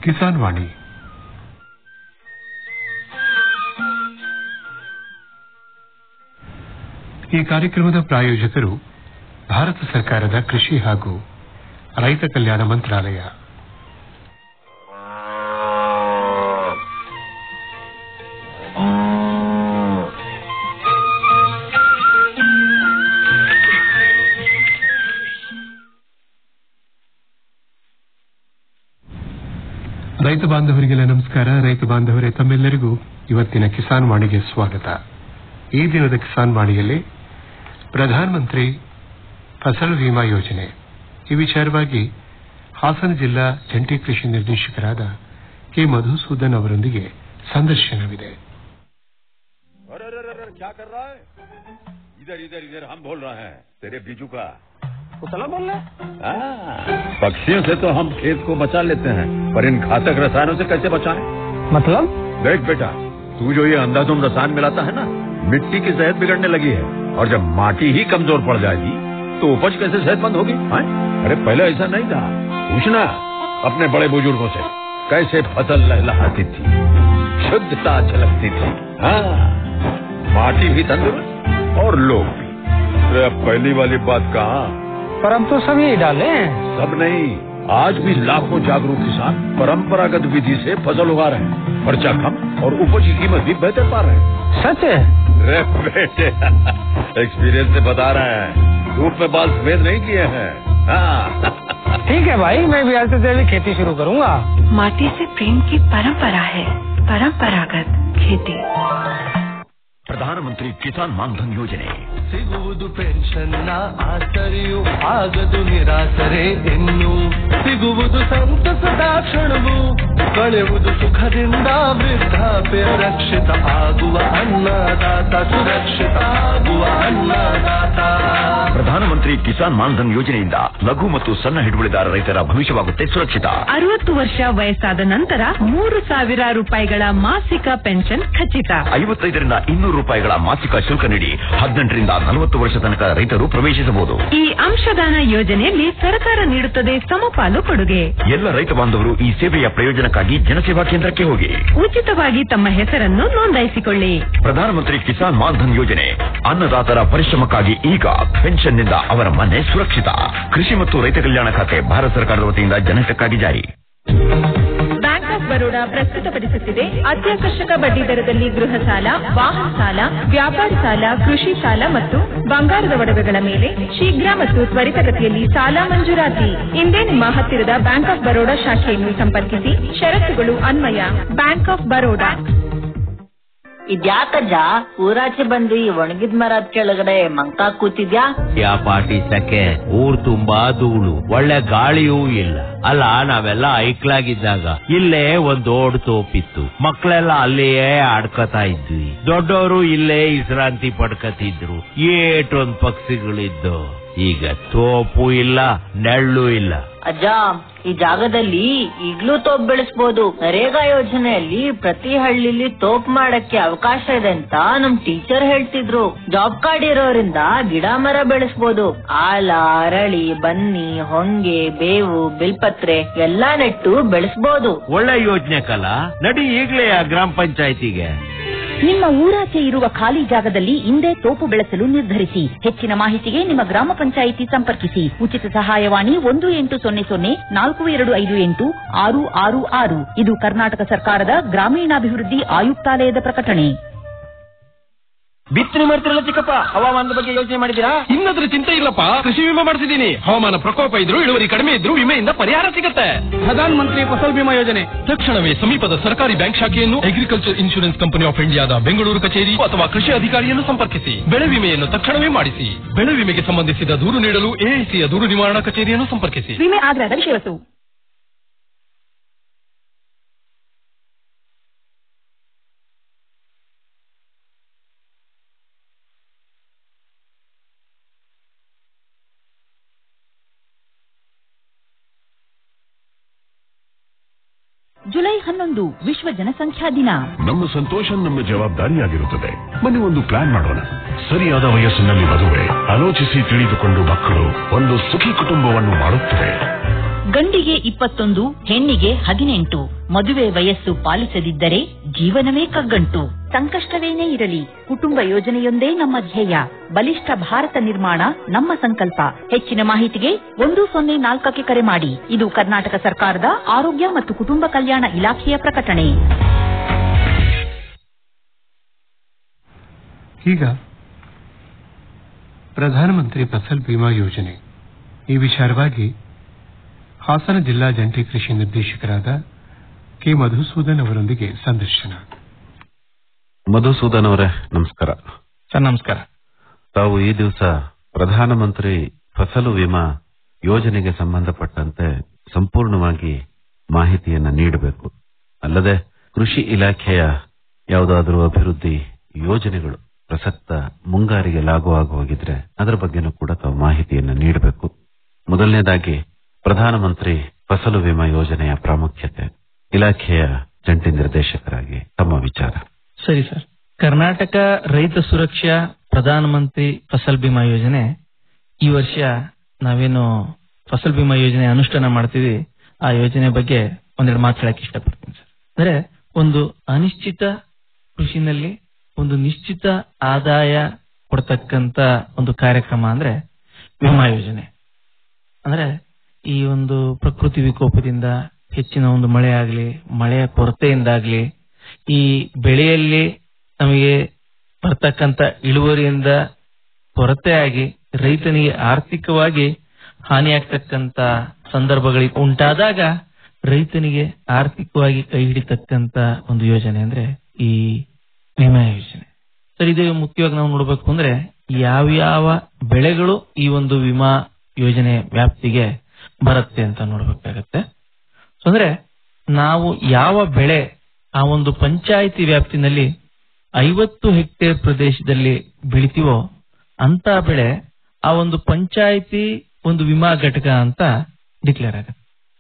ಕಿಸಾನ್ ವಾಣಿ ಈ ಕಾರ್ಯಕ್ರಮದ ಪ್ರಾಯೋಜಕರು ಭಾರತ ಸರ್ಕಾರದ ಕೃಷಿ ಹಾಗೂ ರೈತ ಕಲ್ಯಾಣ ಮಂತ್ರಾಲಯ ರೈತ ಬಾಂಧವರಿಗೆಲ್ಲ ನಮಸ್ಕಾರ ರೈತ ಬಾಂಧವರೇ ತಮ್ಮೆಲ್ಲರಿಗೂ ಇವತ್ತಿನ ಕಿಸಾನ್ ವಾಣಿಗೆ ಸ್ವಾಗತ ಈ ದಿನದ ಕಿಸಾನ್ ವಾಣಿಯಲ್ಲಿ ಪ್ರಧಾನಮಂತ್ರಿ ಫಸಲ್ ವಿಮಾ ಯೋಜನೆ ಈ ವಿಚಾರವಾಗಿ ಹಾಸನ ಜಿಲ್ಲಾ ಜಂಟಿ ಕೃಷಿ ನಿರ್ದೇಶಕರಾದ ಕೆ ಮಧುಸೂದನ್ ಅವರೊಂದಿಗೆ ಸಂದರ್ಶನವಿದೆ अरे अरे अरे अरे, क्या कर रहा है इधर इधर इधर हम बोल रहे हैं तेरे बीजू का उतला बोल रहे हाँ, पक्षियों से तो हम खेत को बचा लेते हैं पर इन घातक रसायनों से कैसे बचाएं? मतलब देख बेटा तू जो ये अंधाधुंध रसायन मिलाता है ना मिट्टी की सेहत बिगड़ने लगी है और जब माटी ही कमजोर पड़ जाएगी तो उपज कैसे सेहतमंद होगी हाँ? अरे पहले ऐसा नहीं था पूछना अपने बड़े बुजुर्गों से कैसे फसल लहलहाती थी शुद्धता झलकती थी हाँ माटी भी तंदुरुस्त और लोग भी अरे अब पहली वाली बात कहाँ पर अब तो सब यही डाले हैं सब नहीं आज भी लाखों जागरूक किसान परंपरागत विधि से फसल उगा रहे हैं खर्चा कम और उपज की कीमत भी बेहतर पा रहे हैं सच है रे बेटे एक्सपीरियंस से बता रहे हैं धूप में बाल सफेद नहीं किए हैं हाँ ठीक है भाई मैं भी आज से तेरी खेती शुरू करूंगा माटी से प्रेम की परंपरा है परंपरागत खेती ಪ್ರಧಾನಮಂತ್ರಿ ಕಿಸಾನ್ ಮಾನ್ಧನ್ ಯೋಜನೆ ಸಿಗುವುದು ಪೆನ್ಷನ್ನ ಆಸರೆಯು ಆಗದು ನಿರಾಸರೆ ಇನ್ನು ಸಿಗುವುದು ಸಂತಸದ ಕ್ಷಣವು ಕಳೆಯುವುದು ಸುಖದಿಂದ ವೃದ್ಧಾಪ್ಯ ರಕ್ಷಿತ ಆಗುವ ಅನ್ನದಾತ ಸುರಕ್ಷಿತ ಆಗುವ ಅನ್ನದಾತ ಪ್ರಧಾನಮಂತ್ರಿ ಕಿಸಾನ್ ಮಾನ್ಧನ್ ಯೋಜನೆಯಿಂದ ಲಘು ಮತ್ತು ಸಣ್ಣ ಹಿಡುವಳಿದಾರ ರೈತರ ಭವಿಷ್ಯವಾಗುತ್ತೆ ಸುರಕ್ಷಿತ ಅರವತ್ತು ವರ್ಷ ವಯಸ್ಸಾದ ನಂತರ ಮೂರು ಸಾವಿರ ರೂಪಾಯಿಗಳ ಮಾಸಿಕ ಪೆನ್ಷನ್ ಖಚಿತ ಐವತ್ತೈದರಿಂದ ಇನ್ನೂರು ರೂಪಾಯಿಗಳ ಮಾಸಿಕ ಶುಲ್ಕ ನೀಡಿ ಹದಿನೆಂಟರಿಂದ ನಲವತ್ತು ವರ್ಷ ತನಕ ರೈತರು ಪ್ರವೇಶಿಸಬಹುದು ಈ ಅಂಶದಾನ ಯೋಜನೆಯಲ್ಲಿ ಸರ್ಕಾರ ನೀಡುತ್ತದೆ ಸಮಪಾಲು ಕೊಡುಗೆ ಎಲ್ಲ ರೈತ ಬಾಂಧವರು ಈ ಸೇವೆಯ ಪ್ರಯೋಜನಕ್ಕಾಗಿ ಜನಸೇವಾ ಕೇಂದ್ರಕ್ಕೆ ಹೋಗಿ ಉಚಿತವಾಗಿ ತಮ್ಮ ಹೆಸರನ್ನು ನೋಂದಾಯಿಸಿಕೊಳ್ಳಿ ಪ್ರಧಾನಮಂತ್ರಿ ಕಿಸಾನ್ ಮಾನ್ಧನ್ ಯೋಜನೆ ಅನ್ನದಾತರ ಪರಿಶ್ರಮಕ್ಕಾಗಿ ಈಗ ಪೆನ್ಷನ್ನಿಂದ ಅವರ ಮನೆ ಸುರಕ್ಷಿತ ಕೃಷಿ ಮತ್ತು ರೈತ ಕಲ್ಯಾಣ ಖಾತೆ ಭಾರತ ಸರ್ಕಾರದ ವತಿಯಿಂದ ಜನಹಿತಕ್ಕಾಗಿ ಜಾರಿ ಬ್ಯಾಂಕ್ ಆಫ್ ಬರೋಡಾ ಪ್ರಸ್ತುತಪಡಿಸುತ್ತಿದೆ ಅತ್ಯಾಕರ್ಷಕ ಬಡ್ಡಿ ದರದಲ್ಲಿ ಗೃಹ ಸಾಲ ವಾಹನ ಸಾಲ ವ್ಯಾಪಾರ ಸಾಲ ಕೃಷಿ ಸಾಲ ಮತ್ತು ಬಂಗಾರದ ಒಡವೆಗಳ ಮೇಲೆ ಶೀಘ್ರ ಮತ್ತು ತ್ವರಿತಗತಿಯಲ್ಲಿ ಸಾಲ ಮಂಜೂರಾತಿ ಇಂದೇ ನಿಮ್ಮ ಹತ್ತಿರದ ಬ್ಯಾಂಕ್ ಆಫ್ ಬರೋಡಾ ಶಾಖೆಯನ್ನು ಸಂಪರ್ಕಿಸಿ ಷರತ್ತುಗಳು ಅನ್ವಯ ಬ್ಯಾಂಕ್ ಆಫ್ ಬರೋಡಾ ಇದ್ಯಾಕಜ್ಜ ಊರಾಚೆ ಬಂದು ಈ ಒಣಗಿದ ಮರದ ಕೆಳಗಡೆ ಮಂಕ ಕೂತಿದ್ಯಾ ಯಾ ಪಾಟಿ ಸಕೆ ಊರ್ ತುಂಬಾ ಧೂಳು ಒಳ್ಳೆ ಗಾಳಿಯೂ ಇಲ್ಲ ಅಲ್ಲ ನಾವೆಲ್ಲ ಐಕ್ಲಾಗಿದ್ದಾಗ ಇಲ್ಲೇ ಒಂದ್ ದೊಡ್ಡ ತೋಪಿತ್ತು ಮಕ್ಳೆಲ್ಲ ಅಲ್ಲಿಯೇ ಆಡ್ಕೊತಾ ಇದ್ವಿ ದೊಡ್ಡವರು ಇಲ್ಲೇ ವಿಶ್ರಾಂತಿ ಪಡ್ಕತಿದ್ರು ಏಟೊಂದ್ ಪಕ್ಷಿಗಳಿದ್ದು ಈಗ ತೋಪು ಇಲ್ಲ ನೆಳ್ಳು ಇಲ್ಲ ಅಜ್ಜ ಈ ಜಾಗದಲ್ಲಿ ಈಗ್ಲೂ ತೋಪ್ ಬೆಳೆಸ್ಬೋದು ನರೇಗಾ ಯೋಜನೆಯಲ್ಲಿ ಪ್ರತಿ ಹಳ್ಳಿಲಿ ತೋಪ್ ಮಾಡಕ್ಕೆ ಅವಕಾಶ ಇದೆ ಅಂತ ನಮ್ ಟೀಚರ್ ಹೇಳ್ತಿದ್ರು ಜಾಬ್ ಕಾರ್ಡ್ ಇರೋರಿಂದ ಗಿಡ ಮರ ಬೆಳೆಸ್ಬೋದು ಆಲ ಅರಳಿ ಬನ್ನಿ ಹೊಂಗೆ ಬೇವು ಬಿಲ್ಪತ್ರೆ ಎಲ್ಲಾ ನೆಟ್ಟು ಬೆಳೆಸ್ಬೋದು ಒಳ್ಳೆ ಯೋಜನೆ ಕಲ ನಡಿ ಈಗ್ಲೇ ಆ ಗ್ರಾಮ ಪಂಚಾಯತಿಗೆ ನಿಮ್ಮ ಊರಾಚೆ ಇರುವ ಖಾಲಿ ಜಾಗದಲ್ಲಿ ಇಂದೇ ತೋಪು ಬೆಳೆಸಲು ನಿರ್ಧರಿಸಿ ಹೆಚ್ಚಿನ ಮಾಹಿತಿಗೆ ನಿಮ್ಮ ಗ್ರಾಮ ಪಂಚಾಯಿತಿ ಸಂಪರ್ಕಿಸಿ ಉಚಿತ ಸಹಾಯವಾಣಿ ಒಂದು ಎಂಟು ಸೊನ್ನೆ ಸೊನ್ನೆ ನಾಲ್ಕು ಎರಡು ಐದು ಎಂಟು ಆರು ಆರು ಆರು ಇದು ಕರ್ನಾಟಕ ಸರ್ಕಾರದ ಗ್ರಾಮೀಣಾಭಿವೃದ್ಧಿ ಆಯುಕ್ತಾಲಯದ ಪ್ರಕಟಣೆ ಬಿತ್ತನೆ ಮಾಡ್ತಿರಲ್ಲ ಚಿಕ್ಕಪ್ಪ ಹವಾಮಾನದ ಬಗ್ಗೆ ಯೋಚನೆ ಮಾಡಿದ್ದೀರಾ ಇನ್ನದ್ರ ಚಿಂತೆ ಇಲ್ಲಪ್ಪ ಕೃಷಿ ವಿಮೆ ಮಾಡಿಸಿದೀನಿ ಹವಾಮಾನ ಪ್ರಕೋಪ ಇದ್ರು ಇಳುವರಿ ಕಡಿಮೆ ಇದ್ರು ವಿಮೆಯಿಂದ ಪರಿಹಾರ ಸಿಗುತ್ತೆ ಪ್ರಧಾನ ಮಂತ್ರಿ ಫಸಲ್ ಬಿಮಾ ಯೋಜನೆ ತಕ್ಷಣವೇ ಸಮೀಪದ ಸರ್ಕಾರಿ ಬ್ಯಾಂಕ್ ಶಾಖೆಯನ್ನು ಅಗ್ರಿಕಲ್ಚರ್ ಇನ್ಶೂರೆನ್ಸ್ ಕಂಪನಿ ಆಫ್ ಇಂಡಿಯಾದ ಬೆಂಗಳೂರು ಕಚೇರಿ ಅಥವಾ ಕೃಷಿ ಅಧಿಕಾರಿಯನ್ನು ಸಂಪರ್ಕಿಸಿ ಬೆಳೆ ವಿಮೆಯನ್ನು ತಕ್ಷಣವೇ ಮಾಡಿಸಿ ಬೆಳೆ ವಿಮೆಗೆ ಸಂಬಂಧಿಸಿದ ದೂರು ನೀಡಲು ಎಐಸಿಯ ದೂರು ನಿವಾರಣಾ ಕಚೇರಿಯನ್ನು ಸಂಪರ್ಕಿಸಿ ವಿಮೆ ಆಗ್ರಹದ ವಿಷಯವಸ್ತು ಜುಲೈ ಹನ್ನೊಂದು ವಿಶ್ವ ಜನಸಂಖ್ಯಾ ದಿನ ನಮ್ಮ ಸಂತೋಷ ನಮ್ಮ ಜವಾಬ್ದಾರಿಯಾಗಿರುತ್ತದೆ ಬನ್ನಿ ಒಂದು ಪ್ಲಾನ್ ಮಾಡೋಣ ಸರಿಯಾದ ವಯಸ್ಸಿನಲ್ಲಿ ಮದುವೆ ಆಲೋಚಿಸಿ ತಿಳಿದುಕೊಂಡು ಮಕ್ಕಳು ಒಂದು ಸುಖಿ ಕುಟುಂಬವನ್ನು ಮಾಡುತ್ತದೆ ಗಂಡಿಗೆ ಇಪ್ಪತ್ತೊಂದು ಹೆಣ್ಣಿಗೆ ಹದಿನೆಂಟು ಮದುವೆ ವಯಸ್ಸು ಪಾಲಿಸದಿದ್ದರೆ ಜೀವನವೇ ಕಗ್ಗಂಟು ಸಂಕಷ್ಟವೇನೇ ಇರಲಿ ಕುಟುಂಬ ಯೋಜನೆಯೊಂದೇ ನಮ್ಮ ಧ್ಯೇಯ ಬಲಿಷ್ಠ ಭಾರತ ನಿರ್ಮಾಣ ನಮ್ಮ ಸಂಕಲ್ಪ ಹೆಚ್ಚಿನ ಮಾಹಿತಿಗೆ ಒಂದು ಸೊನ್ನೆ ನಾಲ್ಕಕ್ಕೆ ಕರೆ ಮಾಡಿ ಇದು ಕರ್ನಾಟಕ ಸರ್ಕಾರದ ಆರೋಗ್ಯ ಮತ್ತು ಕುಟುಂಬ ಕಲ್ಯಾಣ ಇಲಾಖೆಯ ಪ್ರಕಟಣೆ ಈಗ ಪ್ರಧಾನಮಂತ್ರಿ ಫಸಲ್ ಬಿಮಾ ಯೋಜನೆ ಈ ವಿಚಾರವಾಗಿ ಹಾಸನ ಜಿಲ್ಲಾ ಜಂಟಿ ಕೃಷಿ ನಿರ್ದೇಶಕರಾದ ಕೆ ಮಧುಸೂದನ್ ಅವರೊಂದಿಗೆ ಸಂದರ್ಶನ ಮಧುಸೂದನ್ ಅವರೇ ನಮಸ್ಕಾರ ಸರ್ ನಮಸ್ಕಾರ ತಾವು ಈ ದಿವಸ ಪ್ರಧಾನಮಂತ್ರಿ ಫಸಲು ವಿಮಾ ಯೋಜನೆಗೆ ಸಂಬಂಧಪಟ್ಟಂತೆ ಸಂಪೂರ್ಣವಾಗಿ ಮಾಹಿತಿಯನ್ನ ನೀಡಬೇಕು ಅಲ್ಲದೆ ಕೃಷಿ ಇಲಾಖೆಯ ಯಾವುದಾದರೂ ಅಭಿವೃದ್ಧಿ ಯೋಜನೆಗಳು ಪ್ರಸಕ್ತ ಮುಂಗಾರಿಗೆ ಲಾಗು ಆಗಿ ಹೋಗಿದ್ರೆ ಅದರ ಬಗ್ಗೆನೂ ಕೂಡ ತಾವು ಮಾಹಿತಿಯನ್ನ ನೀಡಬೇಕು ಮೊದಲನೇದಾಗಿ ಪ್ರಧಾನಮಂತ್ರಿ ಫಸಲು ವಿಮಾ ಯೋಜನೆಯ ಪ್ರಾಮುಖ್ಯತೆ ಇಲಾಖೆಯ ಜಂಟಿ ನಿರ್ದೇಶಕರಾಗಿ ತಮ್ಮ ವಿಚಾರ ಸರಿ ಸರ್ ಕರ್ನಾಟಕ ರೈತ ಸುರಕ್ಷಾ ಪ್ರಧಾನಮಂತ್ರಿ ಫಸಲ್ ಬಿಮಾ ಯೋಜನೆ ಈ ವರ್ಷ ನಾವೇನು ಫಸಲ್ ಬಿಮಾ ಯೋಜನೆ ಅನುಷ್ಠಾನ ಮಾಡ್ತೀವಿ ಆ ಯೋಜನೆ ಬಗ್ಗೆ ಒಂದೆರಡು ಮಾತು ಹೇಳಕ್ ಇಷ್ಟಪಡ್ತೀನಿ ಸರ್ ಅಂದ್ರೆ ಒಂದು ಅನಿಶ್ಚಿತ ಕೃಷಿನಲ್ಲಿ ಒಂದು ನಿಶ್ಚಿತ ಆದಾಯ ಕೊಡ್ತಕ್ಕಂತ ಒಂದು ಕಾರ್ಯಕ್ರಮ ಅಂದ್ರೆ ವಿಮಾ ಯೋಜನೆ ಅಂದ್ರೆ ಈ ಒಂದು ಪ್ರಕೃತಿ ವಿಕೋಪದಿಂದ ಹೆಚ್ಚಿನ ಒಂದು ಮಳೆ ಆಗ್ಲಿ ಮಳೆಯ ಕೊರತೆಯಿಂದಾಗ್ಲಿ ಈ ಬೆಳೆಯಲ್ಲಿ ನಮಗೆ ಬರ್ತಕ್ಕಂತ ಇಳುವರಿಯಿಂದ ಕೊರತೆಯಾಗಿ ರೈತನಿಗೆ ಆರ್ಥಿಕವಾಗಿ ಹಾನಿಯಾಗ್ತಕ್ಕಂತ ಸಂದರ್ಭಗಳಿಗೆ ಉಂಟಾದಾಗ ರೈತನಿಗೆ ಆರ್ಥಿಕವಾಗಿ ಕೈ ಹಿಡಿತಕ್ಕಂತ ಒಂದು ಯೋಜನೆ ಅಂದ್ರೆ ಈ ವಿಮಾ ಯೋಜನೆ ಸರ್ ಇದು ಮುಖ್ಯವಾಗಿ ನಾವು ನೋಡ್ಬೇಕು ಅಂದ್ರೆ ಯಾವ್ಯಾವ ಬೆಳೆಗಳು ಈ ಒಂದು ವಿಮಾ ಯೋಜನೆ ವ್ಯಾಪ್ತಿಗೆ ಬರುತ್ತೆ ಅಂತ ನೋಡ್ಬೇಕಾಗತ್ತೆ ಸೊ ಅಂದ್ರೆ ನಾವು ಯಾವ ಬೆಳೆ ಆ ಒಂದು ಪಂಚಾಯಿತಿ ವ್ಯಾಪ್ತಿನಲ್ಲಿ ಐವತ್ತು ಹೆಕ್ಟೇರ್ ಪ್ರದೇಶದಲ್ಲಿ ಬೆಳಿತೀವೋ ಅಂತ ಬೆಳೆ ಆ ಒಂದು ಪಂಚಾಯಿತಿ ಒಂದು ವಿಮಾ ಘಟಕ ಅಂತ ಡಿಕ್ಲೇರ್ ಆಗುತ್ತೆ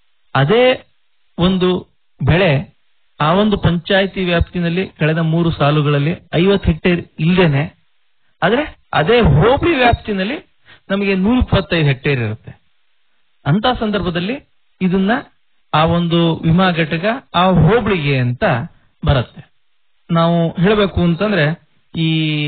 ಅದೇ ಒಂದು ಬೆಳೆ ಆ ಒಂದು ಪಂಚಾಯಿತಿ ವ್ಯಾಪ್ತಿನಲ್ಲಿ ಕಳೆದ ಮೂರು ಸಾಲುಗಳಲ್ಲಿ ಐವತ್ತು ಹೆಕ್ಟೇರ್ ಇಲ್ಲದೇನೆ ಆದ್ರೆ ಅದೇ ಹೋಬಳಿ ವ್ಯಾಪ್ತಿನಲ್ಲಿ ನಮಗೆ ನೂರ ಇಪ್ಪತ್ತೈದು ಹೆಕ್ಟೇರ್ ಇರುತ್ತೆ ಅಂತ ಸಂದರ್ಭದಲ್ಲಿ ಇದನ್ನ ಆ ಒಂದು ವಿಮಾ ಘಟಕ ಆ ಹೋಬಳಿಗೆ ಅಂತ ಬರುತ್ತೆ ನಾವು ಹೇಳಬೇಕು ಅಂತಂದ್ರೆ ಈ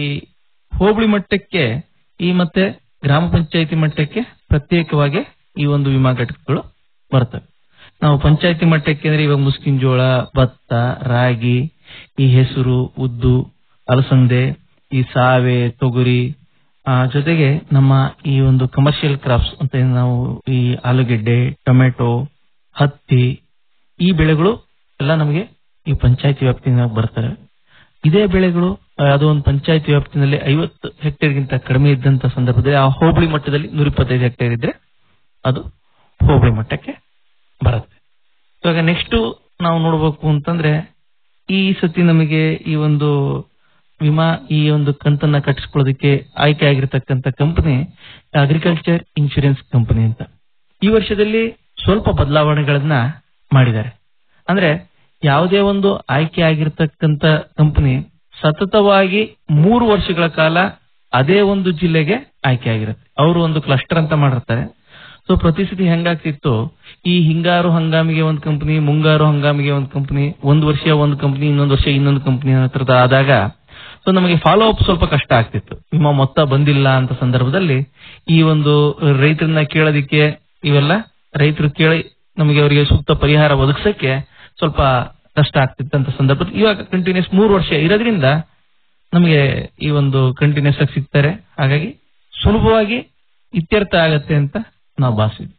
ಹೋಬಳಿ ಮಟ್ಟಕ್ಕೆ ಈ ಮತ್ತೆ ಗ್ರಾಮ ಪಂಚಾಯತಿ ಮಟ್ಟಕ್ಕೆ ಪ್ರತ್ಯೇಕವಾಗಿ ಈ ಒಂದು ವಿಮಾ ಘಟಕಗಳು ಬರ್ತವೆ ನಾವು ಪಂಚಾಯತಿ ಮಟ್ಟಕ್ಕೆ ಅಂದ್ರೆ ಇವಾಗ ಮುಸ್ಕಿನ್ ಜೋಳ ಭತ್ತ ರಾಗಿ ಈ ಹೆಸರು ಉದ್ದು ಅಲಸಂದೆ ಈ ಸಾವೆ ತೊಗರಿ ಆ ಜೊತೆಗೆ ನಮ್ಮ ಈ ಒಂದು ಕಮರ್ಷಿಯಲ್ ಕ್ರಾಪ್ಸ್ ಅಂತ ಏನ್ ನಾವು ಈ ಆಲೂಗೆಡ್ಡೆ ಟೊಮೆಟೊ ಹತ್ತಿ ಈ ಬೆಳೆಗಳು ಎಲ್ಲ ನಮಗೆ ಈ ಪಂಚಾಯತಿ ವ್ಯಾಪ್ತಿಯಿಂದ ಬರ್ತಾರೆ ಇದೇ ಬೆಳೆಗಳು ಯಾವುದೋ ಒಂದು ಪಂಚಾಯತಿ ವ್ಯಾಪ್ತಿನಲ್ಲಿ ಐವತ್ತು ಹೆಕ್ಟೇರ್ಗಿಂತ ಕಡಿಮೆ ಇದ್ದಂತ ಸಂದರ್ಭದಲ್ಲಿ ಆ ಹೋಬಳಿ ಮಟ್ಟದಲ್ಲಿ ನೂರ ಇಪ್ಪತ್ತೈದು ಹೆಕ್ಟೇರ್ ಇದ್ರೆ ಅದು ಹೋಬಳಿ ಮಟ್ಟಕ್ಕೆ ಬರುತ್ತೆ ಇವಾಗ ನೆಕ್ಸ್ಟ್ ನಾವು ನೋಡ್ಬೇಕು ಅಂತಂದ್ರೆ ಈ ಸತಿ ನಮಗೆ ಈ ಒಂದು ವಿಮಾ ಈ ಒಂದು ಕಂತನ್ನ ಕಟ್ಟಿಸ್ಕೊಳ್ಳೋದಕ್ಕೆ ಆಯ್ಕೆ ಆಗಿರತಕ್ಕಂತ ಕಂಪನಿ ಅಗ್ರಿಕಲ್ಚರ್ ಇನ್ಶೂರೆನ್ಸ್ ಕಂಪನಿ ಅಂತ ಈ ವರ್ಷದಲ್ಲಿ ಸ್ವಲ್ಪ ಬದಲಾವಣೆಗಳನ್ನ ಮಾಡಿದ್ದಾರೆ ಅಂದ್ರೆ ಯಾವುದೇ ಒಂದು ಆಯ್ಕೆ ಆಗಿರತಕ್ಕಂತ ಕಂಪನಿ ಸತತವಾಗಿ ಮೂರು ವರ್ಷಗಳ ಕಾಲ ಅದೇ ಒಂದು ಜಿಲ್ಲೆಗೆ ಆಯ್ಕೆ ಆಗಿರುತ್ತೆ ಅವರು ಒಂದು ಕ್ಲಸ್ಟರ್ ಅಂತ ಮಾಡಿರ್ತಾರೆ ಸೊ ಪ್ರತಿ ಸತಿ ಹೆಂಗಾಗ್ತಿತ್ತು ಈ ಹಿಂಗಾರು ಹಂಗಾಮಿಗೆ ಒಂದು ಕಂಪನಿ ಮುಂಗಾರು ಹಂಗಾಮಿಗೆ ಒಂದು ಕಂಪನಿ ಒಂದು ವರ್ಷ ಒಂದು ಕಂಪನಿ ಇನ್ನೊಂದು ವರ್ಷ ಇನ್ನೊಂದು ಕಂಪನಿ ಹತ್ರದ ಆದಾಗ ಸೊ ನಮಗೆ ಫಾಲೋ ಅಪ್ ಸ್ವಲ್ಪ ಕಷ್ಟ ಆಗ್ತಿತ್ತು ವಿಮಾ ಮೊತ್ತ ಬಂದಿಲ್ಲ ಅಂತ ಸಂದರ್ಭದಲ್ಲಿ ಈ ಒಂದು ರೈತರನ್ನ ಕೇಳೋದಿಕ್ಕೆ ಇವೆಲ್ಲ ರೈತರು ಕೇಳಿ ನಮಗೆ ಅವರಿಗೆ ಸೂಕ್ತ ಪರಿಹಾರ ಒದಗಿಸಕ್ಕೆ ಸ್ವಲ್ಪ ಕಷ್ಟ ಆಗ್ತಿತ್ತಂತ ಸಂದರ್ಭದಲ್ಲಿ ಇವಾಗ ಕಂಟಿನ್ಯೂಸ್ ಮೂರು ವರ್ಷ ಇರೋದ್ರಿಂದ ನಮಗೆ ಈ ಒಂದು ಕಂಟಿನ್ಯೂಸ್ ಆಗಿ ಸಿಗ್ತಾರೆ ಹಾಗಾಗಿ ಸುಲಭವಾಗಿ ಇತ್ಯರ್ಥ ಆಗತ್ತೆ ಅಂತ ನಾವು ಭಾವಿಸಿದ್ವಿ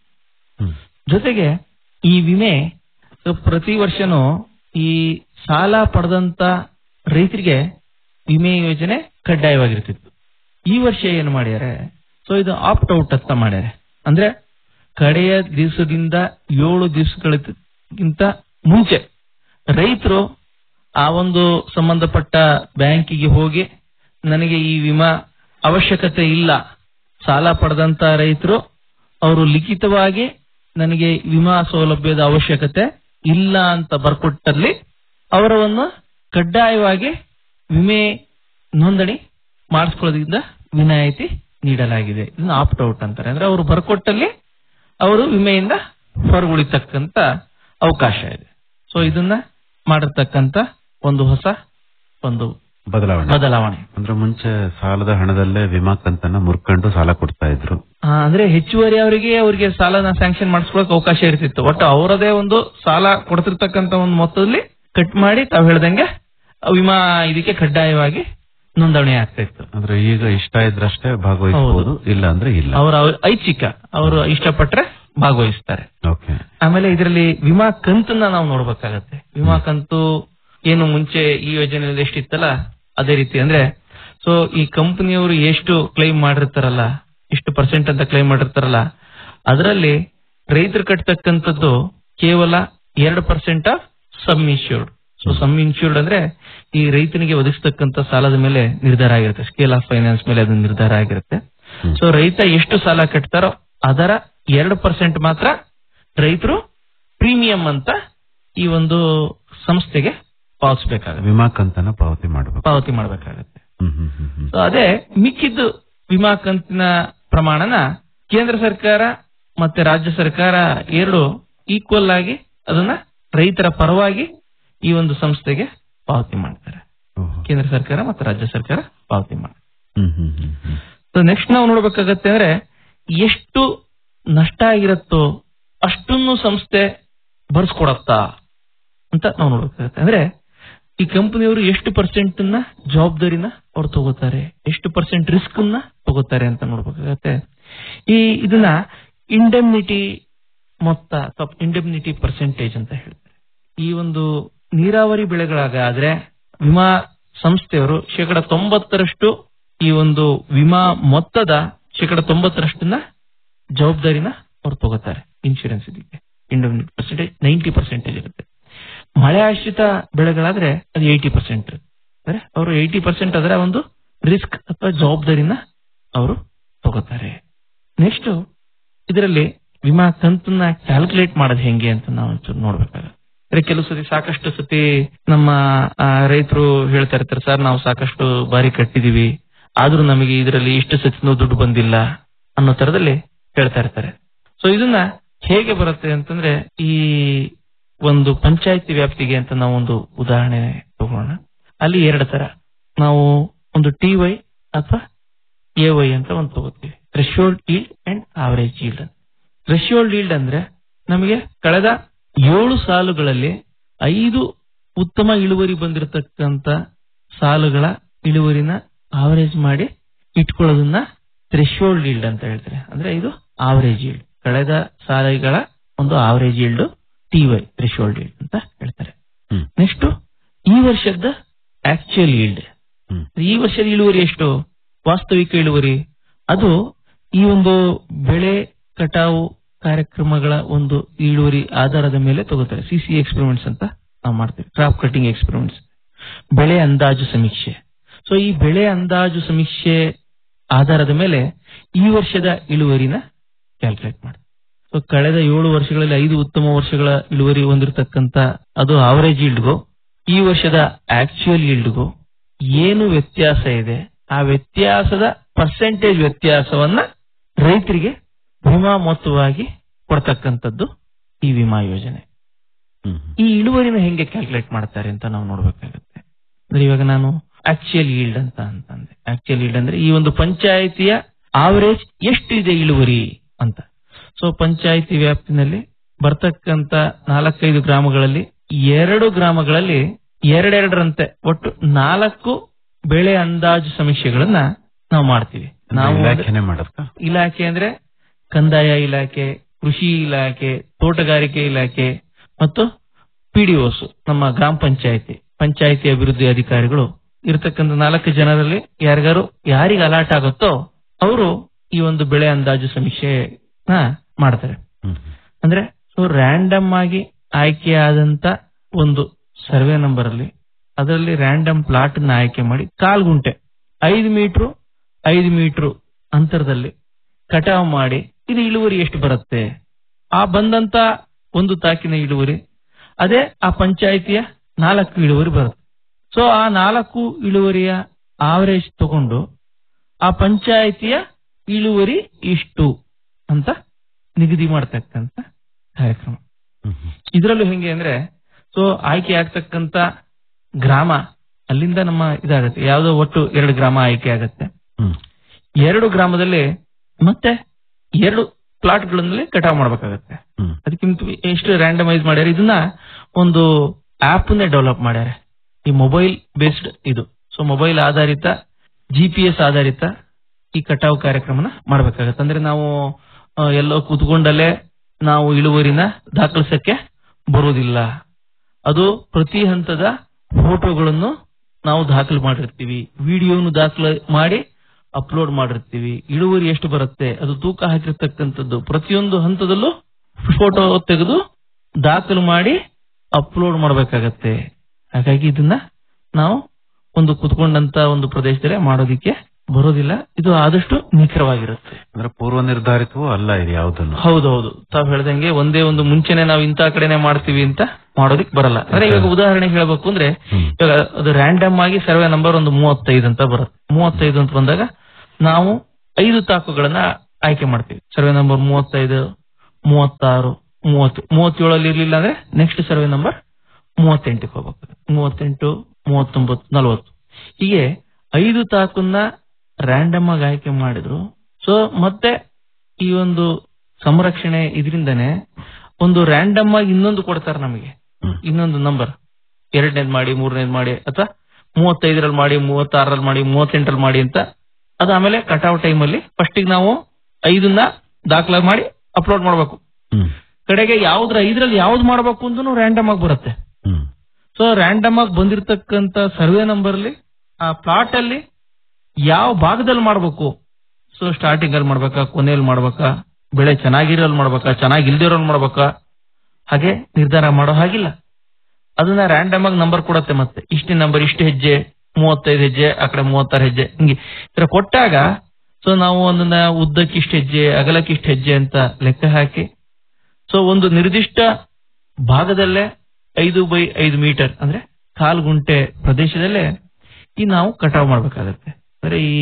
ಜೊತೆಗೆ ಈ ವಿಮೆ ಪ್ರತಿ ವರ್ಷನೂ ಈ ಸಾಲ ಪಡೆದಂತ ರೈತರಿಗೆ ವಿಮೆ ಯೋಜನೆ ಕಡ್ಡಾಯವಾಗಿರ್ತಿತ್ತು ಈ ವರ್ಷ ಏನು ಮಾಡ್ಯಾರೆ ಸೊ ಇದು ಆಪ್ಟ್ ಔಟ್ ಅಂತ ಮಾಡ್ಯಾರೆ ಅಂದ್ರೆ ಕಡೆಯ ದಿವಸದಿಂದ ಏಳು ದಿವಸಗಳಿಗಿಂತ ಮುಂಚೆ ರೈತರು ಆ ಒಂದು ಸಂಬಂಧಪಟ್ಟ ಬ್ಯಾಂಕಿಗೆ ಹೋಗಿ ನನಗೆ ಈ ವಿಮಾ ಅವಶ್ಯಕತೆ ಇಲ್ಲ ಸಾಲ ಪಡೆದಂತ ರೈತರು ಅವರು ಲಿಖಿತವಾಗಿ ನನಗೆ ವಿಮಾ ಸೌಲಭ್ಯದ ಅವಶ್ಯಕತೆ ಇಲ್ಲ ಅಂತ ಬರ್ಕೊಟ್ಟಲ್ಲಿ ಅವರವನ್ನು ಕಡ್ಡಾಯವಾಗಿ ವಿಮೆ ನೋಂದಣಿ ಮಾಡಿಸ್ಕೊಳ್ಳೋದ್ರಿಂದ ವಿನಾಯಿತಿ ನೀಡಲಾಗಿದೆ ಇದನ್ನ ಆಪ್ಟ್ ಔಟ್ ಅಂತಾರೆ ಅಂದ್ರೆ ಅವರು ಬರ್ಕೊಟ್ಟಲ್ಲಿ ಅವರು ವಿಮೆಯಿಂದ ಹೊರಗುಳಿತಕ್ಕಂತ ಅವಕಾಶ ಇದೆ ಸೊ ಇದನ್ನ ಮಾಡಿರ್ತಕ್ಕಂತ ಒಂದು ಹೊಸ ಒಂದು ಬದಲಾವಣೆ ಬದಲಾವಣೆ ಅಂದ್ರೆ ಮುಂಚೆ ಸಾಲದ ಹಣದಲ್ಲೇ ವಿಮಾ ಕಂತನ್ನ ಮುರ್ಕೊಂಡು ಸಾಲ ಕೊಡ್ತಾ ಇದ್ರು ಆ, ಅಂದ್ರೆ ಹೆಚ್ಚುವರಿ ಅವರಿಗೆ ಅವರಿಗೆ ಸಾಲನ ಸ್ಯಾಂಕ್ಷನ್ ಮಾಡಿಸ್ಕೊಳಕ್ ಅವಕಾಶ ಇರ್ತಿತ್ತು ಒಟ್ಟು ಅವರದೇ ಒಂದು ಸಾಲ ಕೊಡ್ತಿರ್ತಕ್ಕಂತ ಒಂದು ಮೊತ್ತದಲ್ಲಿ ಕಟ್ ಮಾಡಿ ತಾವ್ ಹೇಳ್ದಂಗೆ ವಿಮಾ ಇದಕ್ಕೆ ಕಡ್ಡಾಯವಾಗಿ ನೋಂದಣಿ ಆಗ್ತಾ ಇತ್ತು ಅಂದ್ರೆ ಈಗ ಇಷ್ಟ ಇದ್ರಷ್ಟೇ ಭಾಗವಹಿಸಬಹುದು ಇಲ್ಲ ಅಂದ್ರೆ ಇಲ್ಲ ಅವರ ಐಚ್ಛಿಕ ಅವರು ಇಷ್ಟಪಟ್ರೆ ಭಾಗವಹಿಸ್ತಾರೆ ಓಕೆ ಆಮೇಲೆ ಇದರಲ್ಲಿ ವಿಮಾ ಕಂತನ್ನ ನಾವು ನೋಡ್ಬೇಕಾಗತ್ತೆ ವಿಮಾ ಕಂತು ಏನು ಮುಂಚೆ ಈ ಯೋಜನೆಯಲ್ಲಿ ಎಷ್ಟಿತ್ತಲ್ಲ ಅದೇ ರೀತಿ ಅಂದ್ರೆ ಸೊ ಈ ಕಂಪನಿಯವರು ಎಷ್ಟು ಕ್ಲೈಮ್ ಮಾಡಿರ್ತಾರಲ್ಲ ಇಷ್ಟು ಪರ್ಸೆಂಟ್ ಅಂತ ಕ್ಲೈಮ್ ಮಾಡಿರ್ತಾರಲ್ಲ ಅದರಲ್ಲಿ ರೈತರು ಕಟ್ತಕ್ಕಂಥದ್ದು ಕೇವಲ ಎರಡು percent of sum insured so sum insured ಅಂದ್ರೆ ಈ ರೈತನಿಗೆ ಒದಗಿಸ್ತಕ್ಕಂಥ ಸಾಲದ ಮೇಲೆ ನಿರ್ಧಾರ ಆಗಿರುತ್ತೆ ಸ್ಕೇಲ್ ಆಫ್ ಫೈನಾನ್ಸ್ ಮೇಲೆ ಅದು ನಿರ್ಧಾರ ಆಗಿರುತ್ತೆ ಸೊ ರೈತ ಎಷ್ಟು ಸಾಲ ಕಟ್ತಾರೋ ಅದರ ಎರಡು ಪರ್ಸೆಂಟ್ ಮಾತ್ರ ರೈತರು ಪ್ರೀಮಿಯಂ ಅಂತ ಈ ಒಂದು ಸಂಸ್ಥೆಗೆ ಪಾವತಿಸಬೇಕಾಗುತ್ತೆ ವಿಮಾ ಕಂತನ್ನ ಪಾವತಿ ಮಾಡಬೇಕು ಪಾವತಿ ಮಾಡಬೇಕಾಗತ್ತೆ ಹ್ಮ್ ಹ್ಮ್ ಹ್ಮ್ ಹ್ಮ್ ಸೊ ಅದೇ ಮಿಕ್ಕಿದ್ದು ವಿಮಾ ಕಂತಿನ ಪ್ರಮಾಣನ ಕೇಂದ್ರ ಸರ್ಕಾರ ಮತ್ತೆ ರಾಜ್ಯ ಸರ್ಕಾರ ಎರಡು ಈಕ್ವಲ್ ಆಗಿ ಅದನ್ನ ರೈತರ ಪರವಾಗಿ ಈ ಒಂದು ಸಂಸ್ಥೆಗೆ ಪಾವತಿ ಮಾಡ್ತಾರೆ ಕೇಂದ್ರ ಸರ್ಕಾರ ಮತ್ತು ರಾಜ್ಯ ಸರ್ಕಾರ ಪಾವತಿ ಮಾಡ್ತಾರೆ ಹ್ಮ್ ಹ್ಮ್ ಹ್ಮ್ ಹ್ಮ್ ಸೊ ನೆಕ್ಸ್ಟ್ ನಾವು ನೋಡ್ಬೇಕಾಗತ್ತೆ ಅಂದ್ರೆ ಎಷ್ಟು ನಷ್ಟ ಆಗಿರುತ್ತೋ ಅಷ್ಟನ್ನು ಸಂಸ್ಥೆ ಬರ್ಸ್ಕೊಡತ್ತಾ ಅಂತ ನಾವು ನೋಡ್ಬೇಕಾಗತ್ತೆ ಅಂದ್ರೆ ಈ ಕಂಪನಿಯವರು ಎಷ್ಟು ಪರ್ಸೆಂಟ್ ನ ಜವಾಬ್ದಾರಿನ ಅವ್ರು ತಗೋತಾರೆ ಎಷ್ಟು ಪರ್ಸೆಂಟ್ ರಿಸ್ಕ್ ನ ತಗೋತಾರೆ ಅಂತ ನೋಡ್ಬೇಕಾಗತ್ತೆ ಈ ಇದನ್ನ ಇಂಡೆಮ್ನಿಟಿ ಮೊತ್ತ ಅಥವಾ ಇಂಡೆಮ್ನಿಟಿ ಪರ್ಸೆಂಟೇಜ್ ಅಂತ ಹೇಳ್ತಾರೆ ಈ ಒಂದು ನೀರಾವರಿ ಬೆಳೆಗಳಾಗಾದ್ರೆ ವಿಮಾ ಸಂಸ್ಥೆಯವರು ಶೇಕಡ ತೊಂಬತ್ತರಷ್ಟು ಈ ಒಂದು ವಿಮಾ ಮೊತ್ತದ ಶೇಕಡ ತೊಂಬತ್ತರಷ್ಟನ್ನ ಜವಾಬ್ದಾರಿನ ಅವ್ರು ತಗೋತಾರೆ ಇನ್ಶೂರೆನ್ಸ್ ಇದಕ್ಕೆ ಇಂಡೆಮ್ನಿಟಿ ಪರ್ಸೆಂಟೇಜ್ ನೈಂಟಿ ಪರ್ಸೆಂಟೇಜ್ ಇರುತ್ತೆ ಮಳೆ ಆಶ್ರಿತ ಬೆಳೆಗಳಾದ್ರೆ ಅದು ಏಯ್ಟಿ ಪರ್ಸೆಂಟ್ ಅಂದ್ರೆ ಅವರು ಏಯ್ಟಿ ಪರ್ಸೆಂಟ್ ಅದರ ಒಂದು ರಿಸ್ಕ್ ಅಥವಾ ಜವಾಬ್ದಾರಿನ ಅವರು ತಗೋತಾರೆ ನೆಕ್ಸ್ಟ್ ಇದರಲ್ಲಿ ವಿಮಾ ಕಂತನ್ನ ಕ್ಯಾಲ್ಕುಲೇಟ್ ಮಾಡೋದು ಹೆಂಗೆ ಅಂತ ನಾವು ಒಂಚೂರು ನೋಡ್ಬೇಕಾಗುತ್ತೆ ಅಂದ್ರೆ ಕೆಲವು ಸತಿ ಸಾಕಷ್ಟು ಸತಿ ನಮ್ಮ ರೈತರು ಹೇಳ್ತಾ ಇರ್ತಾರೆ ಸರ್ ನಾವು ಸಾಕಷ್ಟು ಬಾರಿ ಕಟ್ಟಿದೀವಿ ಆದ್ರೂ ನಮಗೆ ಇದರಲ್ಲಿ ಇಷ್ಟು ಸತಿನೂ ದುಡ್ಡು ಬಂದಿಲ್ಲ ಅನ್ನೋ ತರದಲ್ಲಿ ಹೇಳ್ತಾ ಇರ್ತಾರೆ ಸೊ ಇದನ್ನ ಹೇಗೆ ಬರುತ್ತೆ ಅಂತಂದ್ರೆ ಈ ಒಂದು ಪಂಚಾಯತಿ ವ್ಯಾಪ್ತಿಗೆ ಅಂತ ನಾವು ಒಂದು ಉದಾಹರಣೆ ತಗೋಣ ಅಲ್ಲಿ ಎರಡು ತರ ನಾವು ಒಂದು ಟಿ ವೈ ಅಥವಾ ಎ ವೈ ಅಂತ ಒಂದು ತಗೋತೀವಿ threshold yield and average yield ಅಂತ ಥ್ರೆಶೋಲ್ಡ್ ಈಲ್ಡ್ ಅಂದ್ರೆ ನಮಗೆ ಕಳೆದ ಏಳು ಸಾಲುಗಳಲ್ಲಿ ಐದು ಉತ್ತಮ ಇಳುವರಿ ಬಂದಿರತಕ್ಕಂತ ಸಾಲುಗಳ ಇಳುವರಿನ ಆವರೇಜ್ ಮಾಡಿ ಇಟ್ಕೊಳ್ಳೋದನ್ನ ಥ್ರೆಶೋಲ್ಡ್ ಈಲ್ಡ್ ಅಂತ ಹೇಳ್ತಾರೆ ಅಂದ್ರೆ ಇದು ಆವರೇಜ್ ಈಲ್ಡ್ ಕಳೆದ ಸಾಲುಗಳ ಒಂದು average yield T Y threshold yield ಅಂತ ಹೇಳ್ತಾರೆ ನೆಕ್ಸ್ಟ್ ಈ ವರ್ಷದ ಆಕ್ಚುಯಲ್ ಈಲ್ಡ್ ಈ ವರ್ಷದ ಇಳುವರಿ ಎಷ್ಟು ವಾಸ್ತವಿಕ ಇಳುವರಿ ಅದು ಈ ಒಂದು ಬೆಳೆ ಕಟಾವು ಕಾರ್ಯಕ್ರಮಗಳ ಒಂದು ಇಳುವರಿ ಆಧಾರದ ಮೇಲೆ ತಗೋತಾರೆ ಸಿಸಿ ಎಕ್ಸ್ಪೆರಿಮೆಂಟ್ಸ್ ಅಂತ ನಾವು ಮಾಡ್ತೀವಿ ಕ್ರಾಪ್ ಕಟಿಂಗ್ ಎಕ್ಸ್ಪೆರಿಮೆಂಟ್ಸ್ ಬೆಳೆ ಅಂದಾಜು ಸಮೀಕ್ಷೆ ಸೊ ಈ ಬೆಳೆ ಅಂದಾಜು ಸಮೀಕ್ಷೆ ಆಧಾರದ ಮೇಲೆ ಈ ವರ್ಷದ ಇಳುವರಿನ ಕ್ಯಾಲ್ಕುಲೇಟ್ ಮಾಡಿ ಸೊ ಕಳೆದ ಏಳು ವರ್ಷಗಳಲ್ಲಿ ಐದು ಉತ್ತಮ ವರ್ಷಗಳ ಇಳುವರಿ ಹೊಂದಿರತಕ್ಕಂತ ಅದು ಆವರೇಜ್ ಈಲ್ಡ್ಗೂ ಈ ವರ್ಷದ ಆಕ್ಚುಯಲ್ ಈಲ್ಡ್ಗೂ ಏನು ವ್ಯತ್ಯಾಸ ಇದೆ ಆ ವ್ಯತ್ಯಾಸದ ಪರ್ಸೆಂಟೇಜ್ ವ್ಯತ್ಯಾಸವನ್ನ ರೈತರಿಗೆ ವಿಮಾ ಮೊತ್ತವಾಗಿ ಕೊಡ್ತಕ್ಕಂಥದ್ದು ಈ ವಿಮಾ ಯೋಜನೆ ಈ ಇಳುವರಿನ ಹೆಂಗೆ ಕ್ಯಾಲ್ಕುಲೇಟ್ ಮಾಡ್ತಾರೆ ಅಂತ ನಾವು ನೋಡ್ಬೇಕಾಗುತ್ತೆ ಅಂದ್ರೆ ಇವಾಗ ನಾನು ಆಕ್ಚುಯಲ್ ಈಲ್ಡ್ ಅಂತ ಅಂತಂದೆ ಆಕ್ಚುಯಲ್ ಈಲ್ಡ್ ಅಂದ್ರೆ ಈ ಒಂದು ಪಂಚಾಯಿತಿಯ ಆವರೇಜ್ ಎಷ್ಟಿದೆ ಇಳುವರಿ ಅಂತ ಸೊ ಪಂಚಾಯಿತಿ ವ್ಯಾಪ್ತಿನಲ್ಲಿ ಬರ್ತಕ್ಕಂತ ನಾಲ್ಕೈದು ಗ್ರಾಮಗಳಲ್ಲಿ ಎರಡು ಗ್ರಾಮಗಳಲ್ಲಿ ಎರಡೆರಡರಂತೆ ಒಟ್ಟು ನಾಲ್ಕು ಬೆಳೆ ಅಂದಾಜು ಸಮೀಕ್ಷೆಗಳನ್ನ ನಾವು ಮಾಡ್ತೀವಿ ನಾವು ಇಲಾಖೆನೆ ಮಾಡತ್ತಾ ಇಲಾಖೆ ಅಂದ್ರೆ ಕಂದಾಯ ಇಲಾಖೆ ಕೃಷಿ ಇಲಾಖೆ ತೋಟಗಾರಿಕೆ ಇಲಾಖೆ ಮತ್ತು ಪಿಡಿಒಸ್ ನಮ್ಮ ಗ್ರಾಮ ಪಂಚಾಯತಿ ಪಂಚಾಯತಿ ಅಭಿವೃದ್ಧಿ ಅಧಿಕಾರಿಗಳು ಇರತಕ್ಕಂತ ನಾಲ್ಕು ಜನರಲ್ಲಿ ಯಾರಿಗಾರು ಯಾರಿಗೆ ಅಲಾಟ್ ಆಗುತ್ತೋ ಅವರು ಈ ಒಂದು ಬೆಳೆ ಅಂದಾಜು ಸಮೀಕ್ಷೆನ ಮಾಡ್ತಾರೆ ಅಂದ್ರೆ ಸೊ ರ್ಯಾಂಡಮ್ ಆಗಿ ಆಯ್ಕೆಯಾದಂತ ಒಂದು ಸರ್ವೆ ನಂಬರ್ ಅಲ್ಲಿ ಅದರಲ್ಲಿ ರ್ಯಾಂಡಮ್ ಪ್ಲಾಟ್ ನ ಆಯ್ಕೆ ಮಾಡಿ ಕಾಲ್ ಗುಂಟೆ ಐದು ಮೀಟರ್ ಐದು ಮೀಟರ್ ಅಂತರದಲ್ಲಿ ಕಟಾವು ಮಾಡಿ ಇದು ಇಳುವರಿ ಎಷ್ಟು ಬರುತ್ತೆ ಆ ಬಂದಂತ ಒಂದು ತಾಕಿನ ಇಳುವರಿ ಅದೇ ಆ ಪಂಚಾಯಿತಿಯ ನಾಲ್ಕು ಇಳುವರಿ ಬರುತ್ತೆ ಸೊ ಆ ನಾಲ್ಕು ಇಳುವರಿಯ ಆವರೇಜ್ ತಗೊಂಡು ಆ ಪಂಚಾಯಿತಿಯ ಇಳುವರಿ ಇಷ್ಟು ಅಂತ ನಿಗದಿ ಮಾಡತಕ್ಕಂತ ಕಾರ್ಯಕ್ರಮ ಇದರಲ್ಲೂ ಹೆಂಗೆ ಅಂದ್ರೆ ಸೊ ಆಯ್ಕೆ ಆಗ್ತಕ್ಕಂತ ಗ್ರಾಮ ಅಲ್ಲಿಂದ ನಮ್ಮ ಇದಾಗತ್ತೆ ಯಾವ್ದೋ ಒಟ್ಟು ಎರಡು ಗ್ರಾಮ ಆಯ್ಕೆ ಆಗತ್ತೆ ಎರಡು ಗ್ರಾಮದಲ್ಲಿ ಮತ್ತೆ ಎರಡು ಪ್ಲಾಟ್ಗಳಲ್ಲಿ ಕಟಾವ್ ಮಾಡ್ಬೇಕಾಗತ್ತೆ ಅದಕ್ಕಿಂತ ಎಷ್ಟು ರ್ಯಾಂಡಮೈಸ್ ಮಾಡ್ಯಾರ ಇದನ್ನ ಒಂದು ಆಪ್ ನೇ ಡೆವಲಪ್ ಮಾಡ್ಯಾರ ಈ ಮೊಬೈಲ್ ಬೇಸ್ಡ್ ಇದು ಸೊ ಮೊಬೈಲ್ ಆಧಾರಿತ ಜಿ ಪಿ ಎಸ್ ಆಧಾರಿತ ಈ ಕಟಾವು ಕಾರ್ಯಕ್ರಮನ ಮಾಡ್ಬೇಕಾಗತ್ತೆ ಅಂದ್ರೆ ನಾವು ಆ, ಎಲ್ಲೋ ಕೂತ್ಕೊಂಡಲ್ಲೇ ನಾವು ಇಳುವರಿನ ದಾಖಲಿಸಕ್ಕೆ ಬರುವುದಿಲ್ಲ ಅದು ಪ್ರತಿ ಹಂತದ ಫೋಟೋಗಳನ್ನು ನಾವು ದಾಖಲು ಮಾಡಿರ್ತೀವಿ ವಿಡಿಯೋನು ದಾಖಲೆ ಮಾಡಿ ಅಪ್ಲೋಡ್ ಮಾಡಿರ್ತೀವಿ ಇಳುವರಿ ಎಷ್ಟು ಬರುತ್ತೆ ಅದು ತೂಕ ಹಾಕಿರ್ತಕ್ಕಂಥದ್ದು ಪ್ರತಿಯೊಂದು ಹಂತದಲ್ಲೂ ಫೋಟೋ ತೆಗೆದು ದಾಖಲು ಮಾಡಿ ಅಪ್ಲೋಡ್ ಮಾಡಬೇಕಾಗತ್ತೆ ಹಾಗಾಗಿ ಇದನ್ನ ನಾವು ಒಂದು ಕುತ್ಕೊಂಡಂತ ಒಂದು ಪ್ರದೇಶದಲ್ಲೇ ಮಾಡೋದಿಕ್ಕೆ ಬರೋದಿಲ್ಲ ಇದು ಆದಷ್ಟು ನಿಖರವಾಗಿರುತ್ತೆ ಅಂದ್ರೆ ಪೂರ್ವ ನಿರ್ಧಾರಿತವೂ ಅಲ್ಲ ಇದು ಯಾವ್ದನ್ನು ಹೌದೌದು ತಾವ್ ಹೇಳ್ದಂಗೆ ಒಂದೇ ಒಂದು ಮುಂಚೆನೆ ನಾವು ಇಂತ ಕಡೆನೆ ಮಾಡ್ತೀವಿ ಅಂತ ಮಾಡೋದಿಕ್ ಬರಲ್ಲ ಅಂದ್ರೆ ಇವಾಗ ಉದಾಹರಣೆ ಹೇಳ್ಬೇಕು ಅಂದ್ರೆ ಇವಾಗ ಅದು ರ್ಯಾಂಡಮ್ ಆಗಿ ಸರ್ವೆ ನಂಬರ್ ಒಂದು ಮೂವತ್ತೈದು ಅಂತ ಬರುತ್ತೆ ಮೂವತ್ತೈದು ಅಂತ ಬಂದಾಗ ನಾವು ಐದು ತಾಕುಗಳನ್ನ ಆಯ್ಕೆ ಮಾಡ್ತೀವಿ ಸರ್ವೆ ನಂಬರ್ ಮೂವತ್ತೈದು ಮೂವತ್ತಾರು ಮೂವತ್ತು ಮೂವತ್ತೇಳಲ್ಲಿ ಇರ್ಲಿಲ್ಲ ಅಂದ್ರೆ ನೆಕ್ಸ್ಟ್ ಸರ್ವೆ ನಂಬರ್ ಮೂವತ್ತೆಂಟಕ್ಕೆ ಹೋಗ್ಬೇಕು ಮೂವತ್ತೆಂಟು ಮೂವತ್ತೊಂಬತ್ತು ನಲವತ್ತು ಹೀಗೆ ಐದು ತಾಕನ್ನ ರ್ಯಾಂಡಮ್ ಆಗಿ ಆಯ್ಕೆ ಮಾಡಿದ್ರು ಸೊ ಮತ್ತೆ ಈ ಒಂದು ಸಂರಕ್ಷಣೆ ಇದರಿಂದನೇ ಒಂದು ರ್ಯಾಂಡಮ್ ಆಗಿ ಇನ್ನೊಂದು ಕೊಡ್ತಾರೆ ನಮಗೆ ಇನ್ನೊಂದು ನಂಬರ್ ಎರಡನೇದ್ ಮಾಡಿ ಮೂರನೇದ್ ಮಾಡಿ ಅಥವಾ ಮೂವತ್ತೈದರಲ್ಲಿ ಮಾಡಿ ಮೂವತ್ತಾರರಲ್ಲಿ ಮಾಡಿ ಮೂವತ್ತೆಂಟರಲ್ಲಿ ಮಾಡಿ ಅಂತ ಅದು ಆಮೇಲೆ ಕಟಾವ್ ಟೈಮ್ ಅಲ್ಲಿ ಫಸ್ಟ್ ನಾವು ಐದನ್ನ ದಾಖಲೆ ಮಾಡಿ ಅಪ್ಲೋಡ್ ಮಾಡ್ಬೇಕು ಕಡೆಗೆ ಯಾವ್ದ್ರ ಐದರಲ್ಲಿ ಯಾವ್ದು ಮಾಡ್ಬೇಕು ಅಂತ ರ್ಯಾಂಡಮ್ ಆಗಿ ಬರುತ್ತೆ ಸೊ ರ್ಯಾಂಡಮ್ ಆಗಿ ಬಂದಿರತಕ್ಕಂತ ಸರ್ವೆ ನಂಬರ್ ಅಲ್ಲಿ ಆ ಪ್ಲಾಟ್ ಅಲ್ಲಿ ಯಾವ ಭಾಗದಲ್ಲಿ ಮಾಡ್ಬೇಕು ಸೊ ಸ್ಟಾರ್ಟಿಂಗ್ ಅಲ್ಲಿ ಮಾಡ್ಬೇಕಾ ಕೊನೆಯಲ್ಲಿ ಮಾಡ್ಬೇಕಾ ಬೆಳೆ ಚೆನ್ನಾಗಿರೋಲ್ ಮಾಡ್ಬೇಕಾ ಚೆನ್ನಾಗಿಲ್ದಿರೋಲ್ ಮಾಡ್ಬೇಕಾ ಹಾಗೆ ನಿರ್ಧಾರ ಮಾಡೋ ಹಾಗಿಲ್ಲ ಅದನ್ನ ರ್ಯಾಂಡಮ್ ಆಗಿ ನಂಬರ್ ಕೊಡತ್ತೆ ಮತ್ತೆ ಇಷ್ಟೇ ನಂಬರ್ ಇಷ್ಟು ಹೆಜ್ಜೆ ಮೂವತ್ತೈದು ಹೆಜ್ಜೆ ಆ ಕಡೆ ಮೂವತ್ತಾರು ಹೆಜ್ಜೆ ಹಿಂಗೆ ಇತರ ಕೊಟ್ಟಾಗ ಸೊ ನಾವು ಒಂದನ್ನ ಉದ್ದಕ್ಕೆ ಇಷ್ಟು ಹೆಜ್ಜೆ ಅಗಲಕ್ಕೆ ಇಷ್ಟು ಹೆಜ್ಜೆ ಅಂತ ಲೆಕ್ಕ ಹಾಕಿ ಸೊ ಒಂದು ನಿರ್ದಿಷ್ಟ ಭಾಗದಲ್ಲೇ ಐದು ಬೈ ಐದು ಮೀಟರ್ ಅಂದ್ರೆ ಕಾಲು ಗುಂಟೆ ಪ್ರದೇಶದಲ್ಲೇ ಈ ನಾವು ಕಟಾವ್ ಮಾಡ್ಬೇಕಾಗತ್ತೆ ಅಂದ್ರೆ ಈ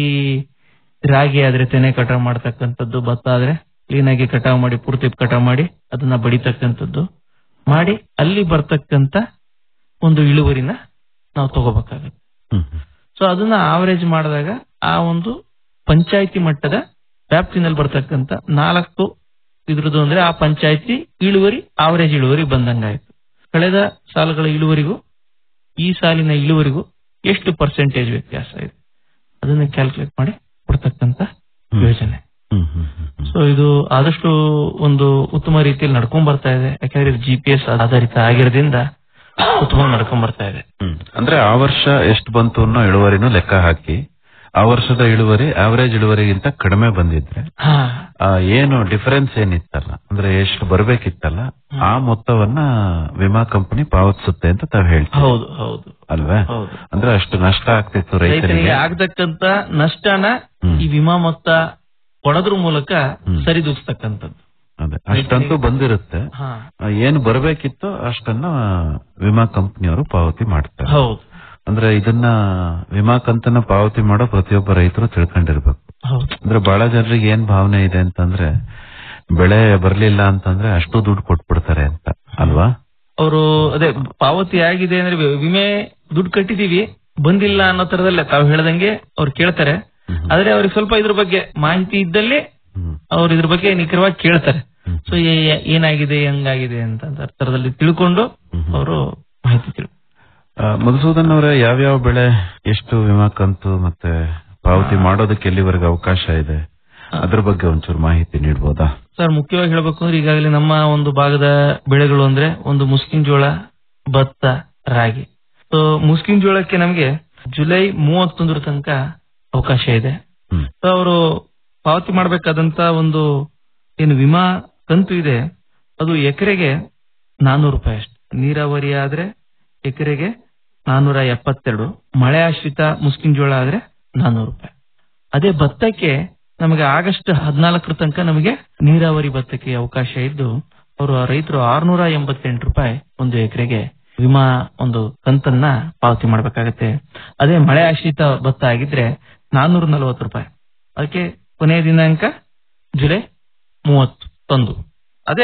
ರಾಗಿ ಆದ್ರೆ ತೆನೆ ಕಟಾವ್ ಮಾಡ್ತಕ್ಕಂಥದ್ದು ಭತ್ತ ಆದ್ರೆ ಕ್ಲೀನ್ ಆಗಿ ಕಟಾವ್ ಮಾಡಿ ಪೂರ್ತಿ ಕಟಾವ್ ಮಾಡಿ ಅದನ್ನ ಬಡಿತಕ್ಕಂಥದ್ದು ಮಾಡಿ ಅಲ್ಲಿ ಬರ್ತಕ್ಕಂತ ಒಂದು ಇಳುವರಿನ ನಾವು ತಗೋಬೇಕಾಗತ್ತೆ ಸೊ ಅದನ್ನ ಆವರೇಜ್ ಮಾಡಿದಾಗ ಆ ಒಂದು ಪಂಚಾಯತಿ ಮಟ್ಟದ ವ್ಯಾಪ್ತಿನಲ್ಲಿ ಬರ್ತಕ್ಕಂತ ನಾಲ್ಕು ಇದ್ರದ್ದು ಅಂದ್ರೆ ಆ ಪಂಚಾಯತಿ ಇಳುವರಿ ಆವರೇಜ್ ಇಳುವರಿ ಬಂದಂಗಾಯ್ತು ಕಳೆದ ಸಾಲುಗಳ ಇಳುವರಿಗೂ ಈ ಸಾಲಿನ ಇಳುವರಿಗೂ ಎಷ್ಟು ಪರ್ಸೆಂಟೇಜ್ ವ್ಯತ್ಯಾಸ ಇದೆ ಅದನ್ನ ಕ್ಯಾಲ್ಕುಲೇಟ್ ಮಾಡಿ ಕೊಡ್ತಕ್ಕಂತ ಯೋಜನೆ ಸೊ ಇದು ಆದಷ್ಟು ಒಂದು ಉತ್ತಮ ರೀತಿಯಲ್ಲಿ ನಡ್ಕೊಂಡ್ ಬರ್ತಾ ಇದೆ ಯಾಕಂದ್ರೆ ಜಿ ಪಿ ಎಸ್ ಆಧಾರಿತ ಆಗಿರೋದ್ರಿಂದ ಉತ್ತಮ ನಡ್ಕೊಂಡ್ ಬರ್ತಾ ಇದೆ ಅಂದ್ರೆ ಆ ವರ್ಷ ಎಷ್ಟು ಬಂತು ಅನ್ನೋ ಇಳುವರಿನೂ ಲೆಕ್ಕ ಹಾಕಿ ಆ ವರ್ಷದ ಇಳುವರಿ ಆವರೇಜ್ ಇಳುವರಿಗಿಂತ ಕಡಿಮೆ ಬಂದಿದ್ರೆ ಹಾ ಆ ಏನು ಡಿಫರೆನ್ಸ್ ಏನಿತ್ತಲ್ಲ ಅಂದ್ರೆ ಎಷ್ಟು ಬರ್ಬೇಕಿತ್ತಲ್ಲ ಆ ಮೊತ್ತವನ್ನ ವಿಮಾ ಕಂಪನಿ ಪಾವತಿಸುತ್ತೆ ಅಂತ ತಾವ್ ಹೇಳ್ತೀವಿ ಹೌದು ಹೌದು ಅಲ್ವೇ ಹೌದು ಅಂದ್ರೆ ಅಷ್ಟು ನಷ್ಟ ಆಗ್ತಿತ್ತು ರೈತನಿಗೆ ರೈತನಿಗೆ ಆಗ್ತಕ್ಕಂತ ನಷ್ಟನ ಈ ವಿಮಾ ಮೊತ್ತ ಕೊಡೋದ್ರ ಮೂಲಕ ಸರಿದೂಗಿಸ್ತಕ್ಕಂಥದ್ದು ಅದೇ ಅಷ್ಟಂತೂ ಬಂದಿರುತ್ತೆ ಹಾ ಆ, ಏನು ಬರ್ಬೇಕಿತ್ತು ಅಷ್ಟನ್ನ ವಿಮಾ ಕಂಪನಿಯವರು ಪಾವತಿ ಮಾಡ್ತಾರೆ ಹೌದು ಅಂದ್ರೆ ಇದನ್ನ ವಿಮಾ ಕಂತನ್ನ ಪಾವತಿ ಮಾಡೋ ಪ್ರತಿಯೊಬ್ಬ ರೈತರು ತಿಳ್ಕೊಂಡಿರ್ಬೇಕು ಹೌದು ಅಂದ್ರೆ ಬಹಳ ಜನರಿಗೆ ಏನ್ ಭಾವನೆ ಇದೆ ಅಂತಂದ್ರೆ ಬೆಳೆ ಬರ್ಲಿಲ್ಲ ಅಂತಂದ್ರೆ ಅಷ್ಟು ದುಡ್ಡು ಕೊಟ್ಬಿಡ್ತಾರೆ ಅಂತ ಅಲ್ವಾ ಅವರು ಅದೇ ಪಾವತಿ ಆಗಿದೆ ಅಂದ್ರೆ ವಿ- ವಿಮೆ ದುಡ್ಡು ಕಟ್ಟಿದೀವಿ ಬಂದಿಲ್ಲ ಅನ್ನೋ ತರದಲ್ಲೇ ತಾವು ಹೇಳ್ದಂಗೆ ಅವ್ರು ಕೇಳ್ತಾರೆ ಆದ್ರೆ ಅವ್ರಿಗೆ ಸ್ವಲ್ಪ ಇದ್ರ ಬಗ್ಗೆ ಮಾಹಿತಿ ಇದ್ದಲ್ಲಿ ಅವ್ರು ಇದ್ರ ಬಗ್ಗೆ ನಿಖರವಾಗಿ ಕೇಳ್ತಾರೆ ಸೊ ಏನಾಗಿದೆ ಹೆಂಗಾಗಿದೆ ಅಂತ ಅಂತ ತರದಲ್ಲಿ ತಿಳ್ಕೊಂಡು ಅವರು ಮಾಹಿತಿ ತಿಳ್ ಆ, ಮಧುಸೂದನ್ ಅವರೇ ಯಾವ್ಯಾವ ಬೆಳೆ ಎಷ್ಟು ವಿಮಾ ಕಂತು ಮತ್ತೆ ಪಾವತಿ ಮಾಡೋದಕ್ಕೆ ಎಲ್ಲಿವರೆಗೆ ಅವಕಾಶ ಇದೆ ಅದ್ರ ಬಗ್ಗೆ ಒಂಚೂರು ಮಾಹಿತಿ ನೀಡ್ಬೋದಾ ಸರ್ ಮುಖ್ಯವಾಗಿ ಹೇಳ್ಬೇಕು ಅಂದ್ರೆ ಈಗಾಗಲೇ ನಮ್ಮ ಒಂದು ಭಾಗದ ಬೆಳೆಗಳು ಅಂದ್ರೆ ಒಂದು ಮುಸ್ಕಿನ್ ಜೋಳ ಭತ್ತ ರಾಗಿ ಸೊ ಮುಸ್ಕಿನ್ ಜೋಳಕ್ಕೆ ನಮಗೆ ಜುಲೈ ಮೂವತ್ತೊಂದರ ತನಕ ಅವಕಾಶ ಇದೆ ಸೊ ಅವರು ಪಾವತಿ ಮಾಡಬೇಕಾದಂತ ಒಂದು ಏನು ವಿಮಾ ಕಂತು ಇದೆ ಅದು ಎಕರೆಗೆ ನಾನೂರು ರೂಪಾಯಿ ಅಷ್ಟೇ ನೀರಾವರಿ ಆದ್ರೆ ಎಕರೆಗೆ ನಾನೂರ ಎಪ್ಪತ್ತೆರಡು ಮಳೆ ಆಶ್ರಿತ ಮುಸ್ಕಿನ್ ಜೋಳ ಆದ್ರೆ ನಾನೂರು ರೂಪಾಯಿ ಅದೇ ಭತ್ತಕ್ಕೆ ನಮಗೆ ಆಗಸ್ಟ್ ಹದಿನಾಲ್ಕರ ತನಕ ನಮಗೆ ನೀರಾವರಿ ಭತ್ತಕ್ಕೆ ಅವಕಾಶ ಇದ್ದು ಅವರು ರೈತರು ಆರ್ನೂರ ಎಂಬತ್ತೆಂಟು ರೂಪಾಯಿ ಒಂದು ಎಕರೆಗೆ ವಿಮಾ ಒಂದು ಕಂತನ್ನ ಪಾವತಿ ಮಾಡಬೇಕಾಗತ್ತೆ ಅದೇ ಮಳೆ ಆಶ್ರಿತ ಭತ್ತ ಆಗಿದ್ರೆ ನಾನೂರ ನಲವತ್ತು ರೂಪಾಯಿ ಅದಕ್ಕೆ ಕೊನೆಯ ದಿನಾಂಕ ಜುಲೈ ಮೂವತ್ತೊಂದು ಅದೇ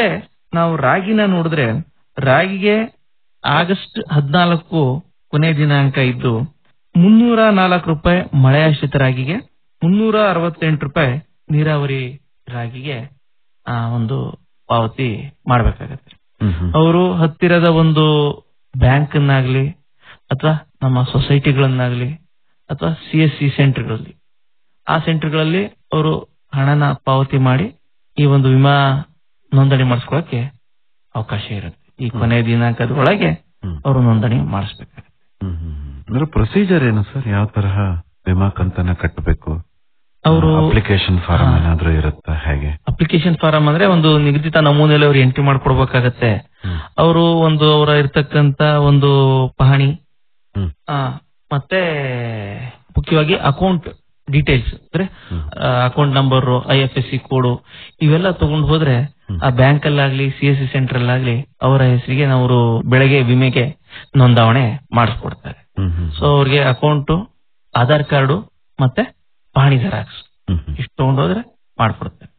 ನಾವು ರಾಗಿನ ನೋಡಿದ್ರೆ ರಾಗಿಗೆ ಆಗಸ್ಟ್ ಹದಿನಾಲ್ಕು ಕೊನೆ ದಿನಾಂಕ ಇದ್ದು ಮುನ್ನೂರ ನಾಲ್ಕು ರೂಪಾಯಿ ಮಳೆಯಾಶ್ರಿತ ರಾಗಿಗೆ ಮುನ್ನೂರ ಅರವತ್ತೆಂಟು ರೂಪಾಯಿ ನೀರಾವರಿ ರಾಗಿಗೆ ಆ ಒಂದು ಪಾವತಿ ಮಾಡ್ಬೇಕಾಗತ್ತೆ ಅವರು ಹತ್ತಿರದ ಒಂದು ಬ್ಯಾಂಕ್ ಅನ್ನಾಗ್ಲಿ ಅಥವಾ ನಮ್ಮ ಸೊಸೈಟಿಗಳನ್ನಾಗ್ಲಿ ಅಥವಾ ಸಿ ಎಸ್ ಸಿ ಸೆಂಟರ್ಗಳಲ್ಲಿ ಆ ಸೆಂಟರ್ಗಳಲ್ಲಿ ಅವರು ಹಣನ ಪಾವತಿ ಮಾಡಿ ಈ ಒಂದು ವಿಮಾ ನೋಂದಣಿ ಮಾಡಿಸ್ಕೊಳ್ಳಕ್ಕೆ ಅವಕಾಶ ಇರುತ್ತೆ ಈ ಕೊನೆ ದಿನಾಂಕದ ಒಳಗೆ ಅವರು ನೋಂದಣಿ ಮಾಡಿಸ್ಬೇಕಾಗುತ್ತೆ ಅಂದ್ರೆ ಪ್ರೊಸೀಜರ್ ಏನು ಸರ್ ಯಾವ ತರಹ ವಿಮಾ ಕಂತನ್ನ ಕಟ್ಟಬೇಕು ಅವರು ಅಪ್ಲಿಕೇಶನ್ ಫಾರಂ ಏನಾದ್ರೂ ಇರುತ್ತಾ ಹೇಗೆ ಅಪ್ಲಿಕೇಶನ್ ಫಾರಂ ಅಂದ್ರೆ ಒಂದು ನಿಗದಿತ ನಮೂನೆಯಲ್ಲಿ ಅವ್ರು ಎಂಟ್ರಿ ಮಾಡ್ಕೊಡ್ಬೇಕಾಗತ್ತೆ ಅವರು ಒಂದು ಅವರ ಇರ್ತಕ್ಕಂತ ಒಂದು ಪಹಣಿ ಆ, ಮತ್ತೆ ಮುಖ್ಯವಾಗಿ ಅಕೌಂಟ್ ಡೀಟೇಲ್ಸ್ ಅಂದ್ರೆ account number I F S C code ಇವೆಲ್ಲ ತಗೊಂಡು ಹೋದ್ರೆ ಆ ಬ್ಯಾಂಕ್ ಅಲ್ಲಾಗ್ಲಿ ಸಿ ಎಸ್ ಸಿ ಸೆಂಟರ್ ಅಲ್ಲಾಗ್ಲಿ ಅವರ ಹೆಸರಿಗೆ ಅವರು ಬೆಳೆಗೆ ವಿಮೆಗೆ ನೋಂದಾವಣೆ ಮಾಡಿಸ್ಕೊಡ್ತಾರೆ ಸೊ ಅವ್ರಿಗೆ ಅಕೌಂಟ್ ಆಧಾರ್ ಕಾರ್ಡು ಮತ್ತೆ ಪಹಣಿ ಜೆರಾಕ್ಸ್ ಇಷ್ಟು ತಗೊಂಡು ಹೋದ್ರೆ ಮಾಡ್ಕೊಡ್ತಾರೆ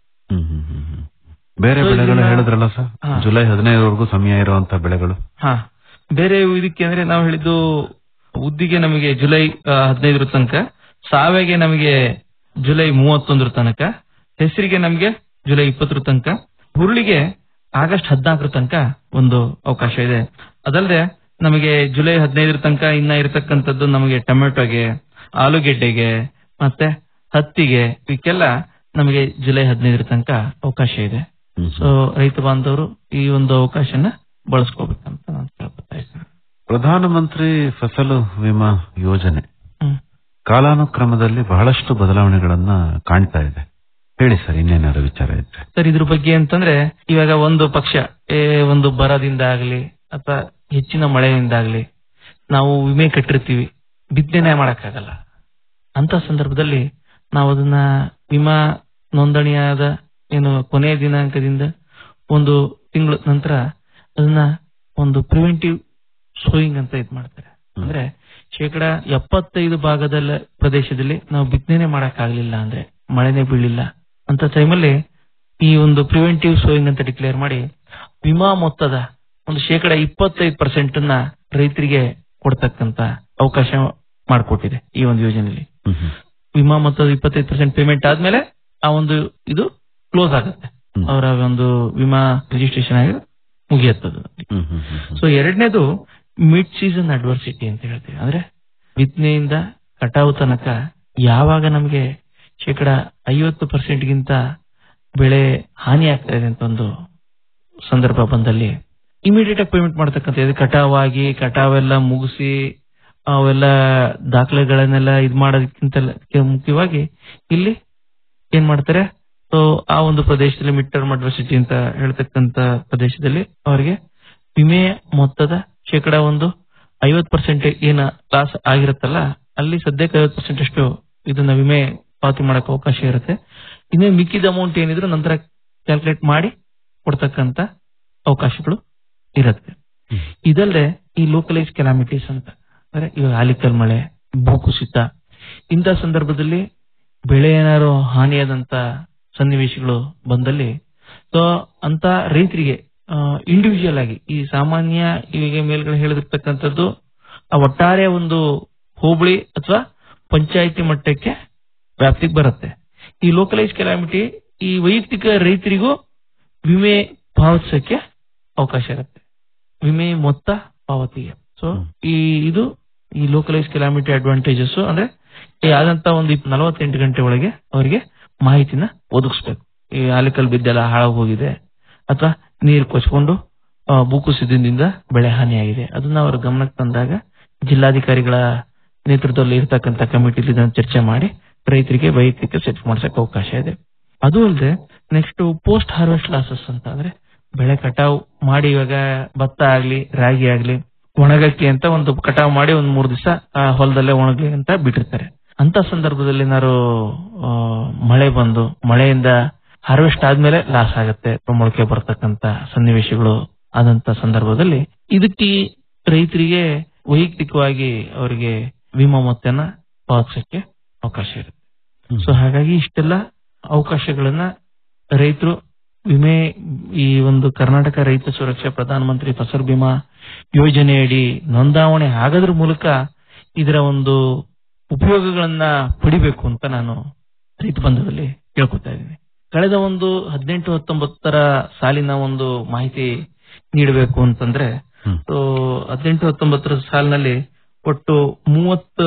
ಬೇರೆ So, ಬೆಳೆಗಳು ಇದನ್ನ- ಹೇಳಿದ್ರಲ್ಲ ಸರ್ ಹಾ. ಜುಲೈ ಹದಿನೈದರವರೆಗೂ ಸಮಯ ಇರುವಂತ ಬೆಳೆಗಳು ಹಾ ಬೇರೆ ಇದಕ್ಕೆ ಅಂದ್ರೆ ನಾವು ಹೇಳಿದ್ದು ಉದ್ದಿಗೆ ನಮಗೆ ಜುಲೈ ಆ, ಹದಿನೈದರ ತನಕ ಸಾವೆಗೆ ನಮಗೆ ಜುಲೈ ಮೂವತ್ತೊಂದರ ತನಕ ಹೆಸರಿಗೆ ನಮಗೆ ಜುಲೈ ಇಪ್ಪತ್ತರ ತನಕ ಹುರುಳಿಗೆ ಆಗಸ್ಟ್ ಹದಿನಾಲ್ಕರ ತನಕ ಒಂದು ಅವಕಾಶ ಇದೆ ಅದಲ್ಲದೆ ನಮಗೆ ಜುಲೈ ಹದಿನೈದರ ತನಕ ಇನ್ನ ಇರತಕ್ಕಂಥದ್ದು ನಮಗೆ ಟೊಮೆಟೊಗೆ ಆಲೂಗೆಡ್ಡೆಗೆ ಮತ್ತೆ ಹತ್ತಿಗೆ ಇದಕ್ಕೆಲ್ಲ ನಮಗೆ ಜುಲೈ ಹದಿನೈದರ ತನಕ ಅವಕಾಶ ಇದೆ ಸೊ ರೈತ ಬಾಂಧವರು ಈ ಒಂದು ಅವಕಾಶನ ಬಳಸ್ಕೋಬೇಕಂತ ನಾನು ಕೇಳ್ಕೊತಾ ಇದ್ದೀನಿ ಪ್ರಧಾನಮಂತ್ರಿ ಫಸಲು ವಿಮಾ ಯೋಜನೆ ಹ್ಮ್. ಕಾಲಾನುಕ್ರಮದಲ್ಲಿ ಬಹಳಷ್ಟು ಬದಲಾವಣೆಗಳನ್ನ ಕಾಣ್ತಾ ಇದೆ ಹೇಳಿ ಸರ್ ಇನ್ನೇನಾದ್ರು ವಿಚಾರ ಇದ್ರೆ ಸರ್ ಇದ್ರ ಬಗ್ಗೆ ಅಂತಂದ್ರೆ ಇವಾಗ ಒಂದು ಪಕ್ಷ ಏ, ಒಂದು ಬರದಿಂದ ಆಗ್ಲಿ ಅಥವಾ ಹೆಚ್ಚಿನ ಮಳೆಯಿಂದಾಗ್ಲಿ ನಾವು ವಿಮೆ ಕಟ್ಟಿರ್ತೀವಿ ಬಿತ್ತನೆ ಮಾಡಕ್ಕಾಗಲ್ಲ ಅಂತ ಸಂದರ್ಭದಲ್ಲಿ ನಾವು ಅದನ್ನ ವಿಮಾ ನೋಂದಣಿಯಾದ ಏನು ಕೊನೆಯ ದಿನಾಂಕದಿಂದ ಒಂದು ತಿಂಗಳ ನಂತರ ಅದನ್ನ ಒಂದು ಪ್ರಿವೆಂಟಿವ್ ಸೋಯಿಂಗ್ ಅಂತ ಇದ್ ಮಾಡ್ತಾರೆ ಅಂದ್ರೆ ಶೇಕಡ ಎಪ್ಪತ್ತೈದು ಭಾಗದ ಪ್ರದೇಶದಲ್ಲಿ ನಾವು ಬಿತ್ತನೆ ಮಾಡಕ್ಕಾಗ್ಲಿಲ್ಲ ಅಂದ್ರೆ ಮಳೆನೇ ಬೀಳಿಲ್ಲ ಅಂತ ಟೈಮಲ್ಲಿ ಈ ಒಂದು ಪ್ರಿವೆಂಟಿವ್ ಸೋಯಿಂಗ್ ಅಂತ ಡಿಕ್ಲೇರ್ ಮಾಡಿ ವಿಮಾ ಮೊತ್ತದ ಒಂದು ಶೇಕಡ ಇಪ್ಪತ್ತೈದು ಪರ್ಸೆಂಟ್ ಅನ್ನ ರೈತರಿಗೆ ಕೊಡ್ತಕ್ಕಂತ ಅವಕಾಶ ಮಾಡಿಕೊಟ್ಟಿದೆ ಈ ಒಂದು ಯೋಜನೆಯಲ್ಲಿ ವಿಮಾ ಮೊತ್ತದ ಇಪ್ಪತ್ತೈದು ಪರ್ಸೆಂಟ್ ಪೇಮೆಂಟ್ ಆದ್ಮೇಲೆ ಆ ಒಂದು ಇದು ಕ್ಲೋಸ್ ಆಗುತ್ತೆ ಅವರ ಒಂದು ವಿಮಾ ರಿಜಿಸ್ಟ್ರೇಷನ್ ಆಗಿ ಮುಗಿಯತ್ತದು ಸೊ ಎರಡನೇದು ಮಿಡ್ ಸೀಸನ್ ಅಡ್ವರ್ಸಿಟಿ ಅಂತ ಹೇಳ್ತೀವಿ ಅಂದ್ರೆ ಬಿತ್ತನೆಯಿಂದ ಕಟಾವು ತನಕ ಯಾವಾಗ ನಮಗೆ ಶೇಕಡ ಐವತ್ತು ಪರ್ಸೆಂಟ್ ಗಿಂತ ಬೆಳೆ ಹಾನಿ ಆಗ್ತಾ ಇದೆ ಅಂತ ಒಂದು ಸಂದರ್ಭ ಬಂದಲ್ಲಿ ಇಮಿಡಿಯೇಟ್ ಆಗಿ ಪೇಮೆಂಟ್ ಮಾಡ್ತಕ್ಕಂಥ ಇದು ಕಟಾವಾಗಿ ಕಟಾವೆಲ್ಲ ಮುಗಿಸಿ ಅವೆಲ್ಲ ದಾಖಲೆಗಳನ್ನೆಲ್ಲ ಇದ್ ಮಾಡೋದಕ್ಕಿಂತ ಮುಖ್ಯವಾಗಿ ಇಲ್ಲಿ ಏನ್ ಮಾಡ್ತಾರೆ ಸೊ ಆ ಒಂದು ಪ್ರದೇಶದಲ್ಲಿ ಮಿಡ್ ಟರ್ಮ್ ಅಡ್ವರ್ಸಿಟಿ ಅಂತ ಹೇಳ್ತಕ್ಕಂತ ಪ್ರದೇಶದಲ್ಲಿ ಅವರಿಗೆ ವಿಮೆ ಮೊತ್ತದ ಶೇಕಡ ಒಂದು ಐವತ್ ಪರ್ಸೆಂಟ್ ಏನ ಲಾಸ್ ಆಗಿರುತ್ತಲ್ಲ ಅಲ್ಲಿ ಸದ್ಯಕ್ಕೆ ಐವತ್ ಪರ್ಸೆಂಟ್ ಅಷ್ಟು ಇದನ್ನ ವಿಮೆ ಪಾವತಿ ಮಾಡಕ್ ಅವಕಾಶ ಇರುತ್ತೆ ಇನ್ನು ಮಿಕ್ಕಿದ ಅಮೌಂಟ್ ಏನಿದ್ರು ನಂತರ ಕ್ಯಾಲ್ಕುಲೇಟ್ ಮಾಡಿ ಕೊಡ್ತಕ್ಕಂತ ಅವಕಾಶಗಳು ಇರುತ್ತೆ ಇದಲ್ಲದೆ ಈ ಲೋಕಲೈಸ್ ಕೆಲಾಮಿಟೀಸ್ ಅಂತ ಅಂದ್ರೆ ಇವಾಗ ಆಲಿಕಲ್ ಮಳೆ ಭೂಕುಸಿತ ಇಂಥ ಸಂದರ್ಭದಲ್ಲಿ ಬೆಳೆ ಏನಾದ್ರು ಹಾನಿಯಾದಂತ ಸನ್ನಿವೇಶಗಳು ಬಂದಲ್ಲಿ ಸೊ ಅಂತ ರೈತರಿಗೆ ಇಂಡಿವಿಜುವಲ್ ಆಗಿ ಈ ಸಾಮಾನ್ಯ ಈಗ ಮೇಲ್ಗಡೆ ಹೇಳಿದಿರ್ತಕ್ಕಂಥದ್ದು ಆ ಒಟ್ಟಾರೆ ಒಂದು ಹೋಬಳಿ ಅಥವಾ ಪಂಚಾಯತಿ ಮಟ್ಟಕ್ಕೆ ವ್ಯಾಪ್ತಿಗೆ ಬರುತ್ತೆ ಈ ಲೋಕಲೈಸ್ ಕೆಲಾಮಿಟಿ ಈ ವೈಯಕ್ತಿಕ ರೈತರಿಗೂ ವಿಮೆ ಪಾವತಿಸಕ್ಕೆ ಅವಕಾಶ ಇರುತ್ತೆ ವಿಮೆ ಮೊತ್ತ ಪಾವತಿಗೆ ಸೊ ಈ ಇದು ಈ ಲೋಕಲೈಸ್ ಕೆಲಾಮಿಟಿ ಅಡ್ವಾಂಟೇಜಸ್ ಅಂದ್ರೆ ಈ ಆದಂತ ಒಂದು ನಲವತ್ತೆಂಟು ಗಂಟೆ ಒಳಗೆ ಅವರಿಗೆ ಮಾಹಿತಿನ ಒದಗಿಸ್ಬೇಕು ಈ ಆಲಿಕಲ್ ಬಿದ್ದೆಲ್ಲ ಹಾಳಾಗಿ ಹೋಗಿದೆ ಅಥವಾ ನೀರು ಕೊಚ್ಕೊಂಡು ಆ, ಭೂಕುಸಿತದಿಂದ ಬೆಳೆ ಹಾನಿಯಾಗಿದೆ ಅದನ್ನ ಅವರ ಗಮನಕ್ಕೆ ತಂದಾಗ ಜಿಲ್ಲಾಧಿಕಾರಿಗಳ ನೇತೃತ್ವದಲ್ಲಿ ಇರತಕ್ಕಂತ ಕಮಿಟಿಲಿ ಇದನ್ನ ಚರ್ಚೆ ಮಾಡಿ ರೈತರಿಗೆ ವೈಯಕ್ತಿಕ ಸೆಟ್ ಮಾಡ್ಸಕ್ ಅವಕಾಶ ಇದೆ ಅದು ಅಲ್ಲದೆ ನೆಕ್ಸ್ಟ್ ಪೋಸ್ಟ್ ಹಾರ್ವೆಸ್ಟ್ ಲಾಸಸ್ ಅಂತ ಅಂದ್ರೆ ಬೆಳೆ ಕಟಾವ್ ಮಾಡಿ ಇವಾಗ ಭತ್ತ ಆಗ್ಲಿ ರಾಗಿ ಆಗ್ಲಿ ಒಣಗಕ್ಕೆ ಅಂತ ಒಂದು ಕಟಾವ್ ಮಾಡಿ ಒಂದ್ ಮೂರ್ ದಿವಸ ಹೊಲದಲ್ಲೇ ಒಣಗ್ಲಿ ಅಂತ ಬಿಟ್ಟಿರ್ತಾರೆ ಅಂತ ಸಂದರ್ಭದಲ್ಲಿ ಏನಾದ್ರು ಆ, ಮಳೆ ಬಂದು ಮಳೆಯಿಂದ ಹಾರ್ವೆಸ್ಟ್ ಆದ್ಮೇಲೆ ಲಾಸ್ ಆಗುತ್ತೆ ಮೊಳಕೆ ಬರ್ತಕ್ಕಂತ ಸನ್ನಿವೇಶಗಳು ಆದಂತ ಸಂದರ್ಭದಲ್ಲಿ ಇದಕ್ಕೆ ಈ ರೈತರಿಗೆ ವೈಯಕ್ತಿಕವಾಗಿ ಅವರಿಗೆ ವಿಮಾ ಮೊತ್ತನ ಪಾವತಿಸಕ್ಕೆ ಅವಕಾಶ ಇರುತ್ತೆ ಸೊ ಹಾಗಾಗಿ ಇಷ್ಟೆಲ್ಲ ಅವಕಾಶಗಳನ್ನ ರೈತರು ವಿಮೆ ಈ ಒಂದು ಕರ್ನಾಟಕ ರೈತ ಸುರಕ್ಷಾ ಪ್ರಧಾನಮಂತ್ರಿ ಫಸಲ್ ಬಿಮಾ ಯೋಜನೆಯಡಿ ನೋಂದಾವಣೆ ಆಗೋದ್ರ ಮೂಲಕ ಇದರ ಒಂದು ಉಪಯೋಗಗಳನ್ನ ಪಡಿಬೇಕು ಅಂತ ನಾನು ರೈತ ಬಂಧುಗಳಲ್ಲಿ ಕೇಳ್ಕೊತಾ ಇದ್ದೀನಿ ಕಳೆದ ಒಂದು ಹದಿನೆಂಟು ಹತ್ತೊಂಬತ್ತರ ಸಾಲಿನ ಒಂದು ಮಾಹಿತಿ ನೀಡಬೇಕು ಅಂತಂದ್ರೆ ಸೊ ಹದಿನೆಂಟು ಹತ್ತೊಂಬತ್ತರ ಸಾಲಿನಲ್ಲಿ ಒಟ್ಟು ಮೂವತ್ತ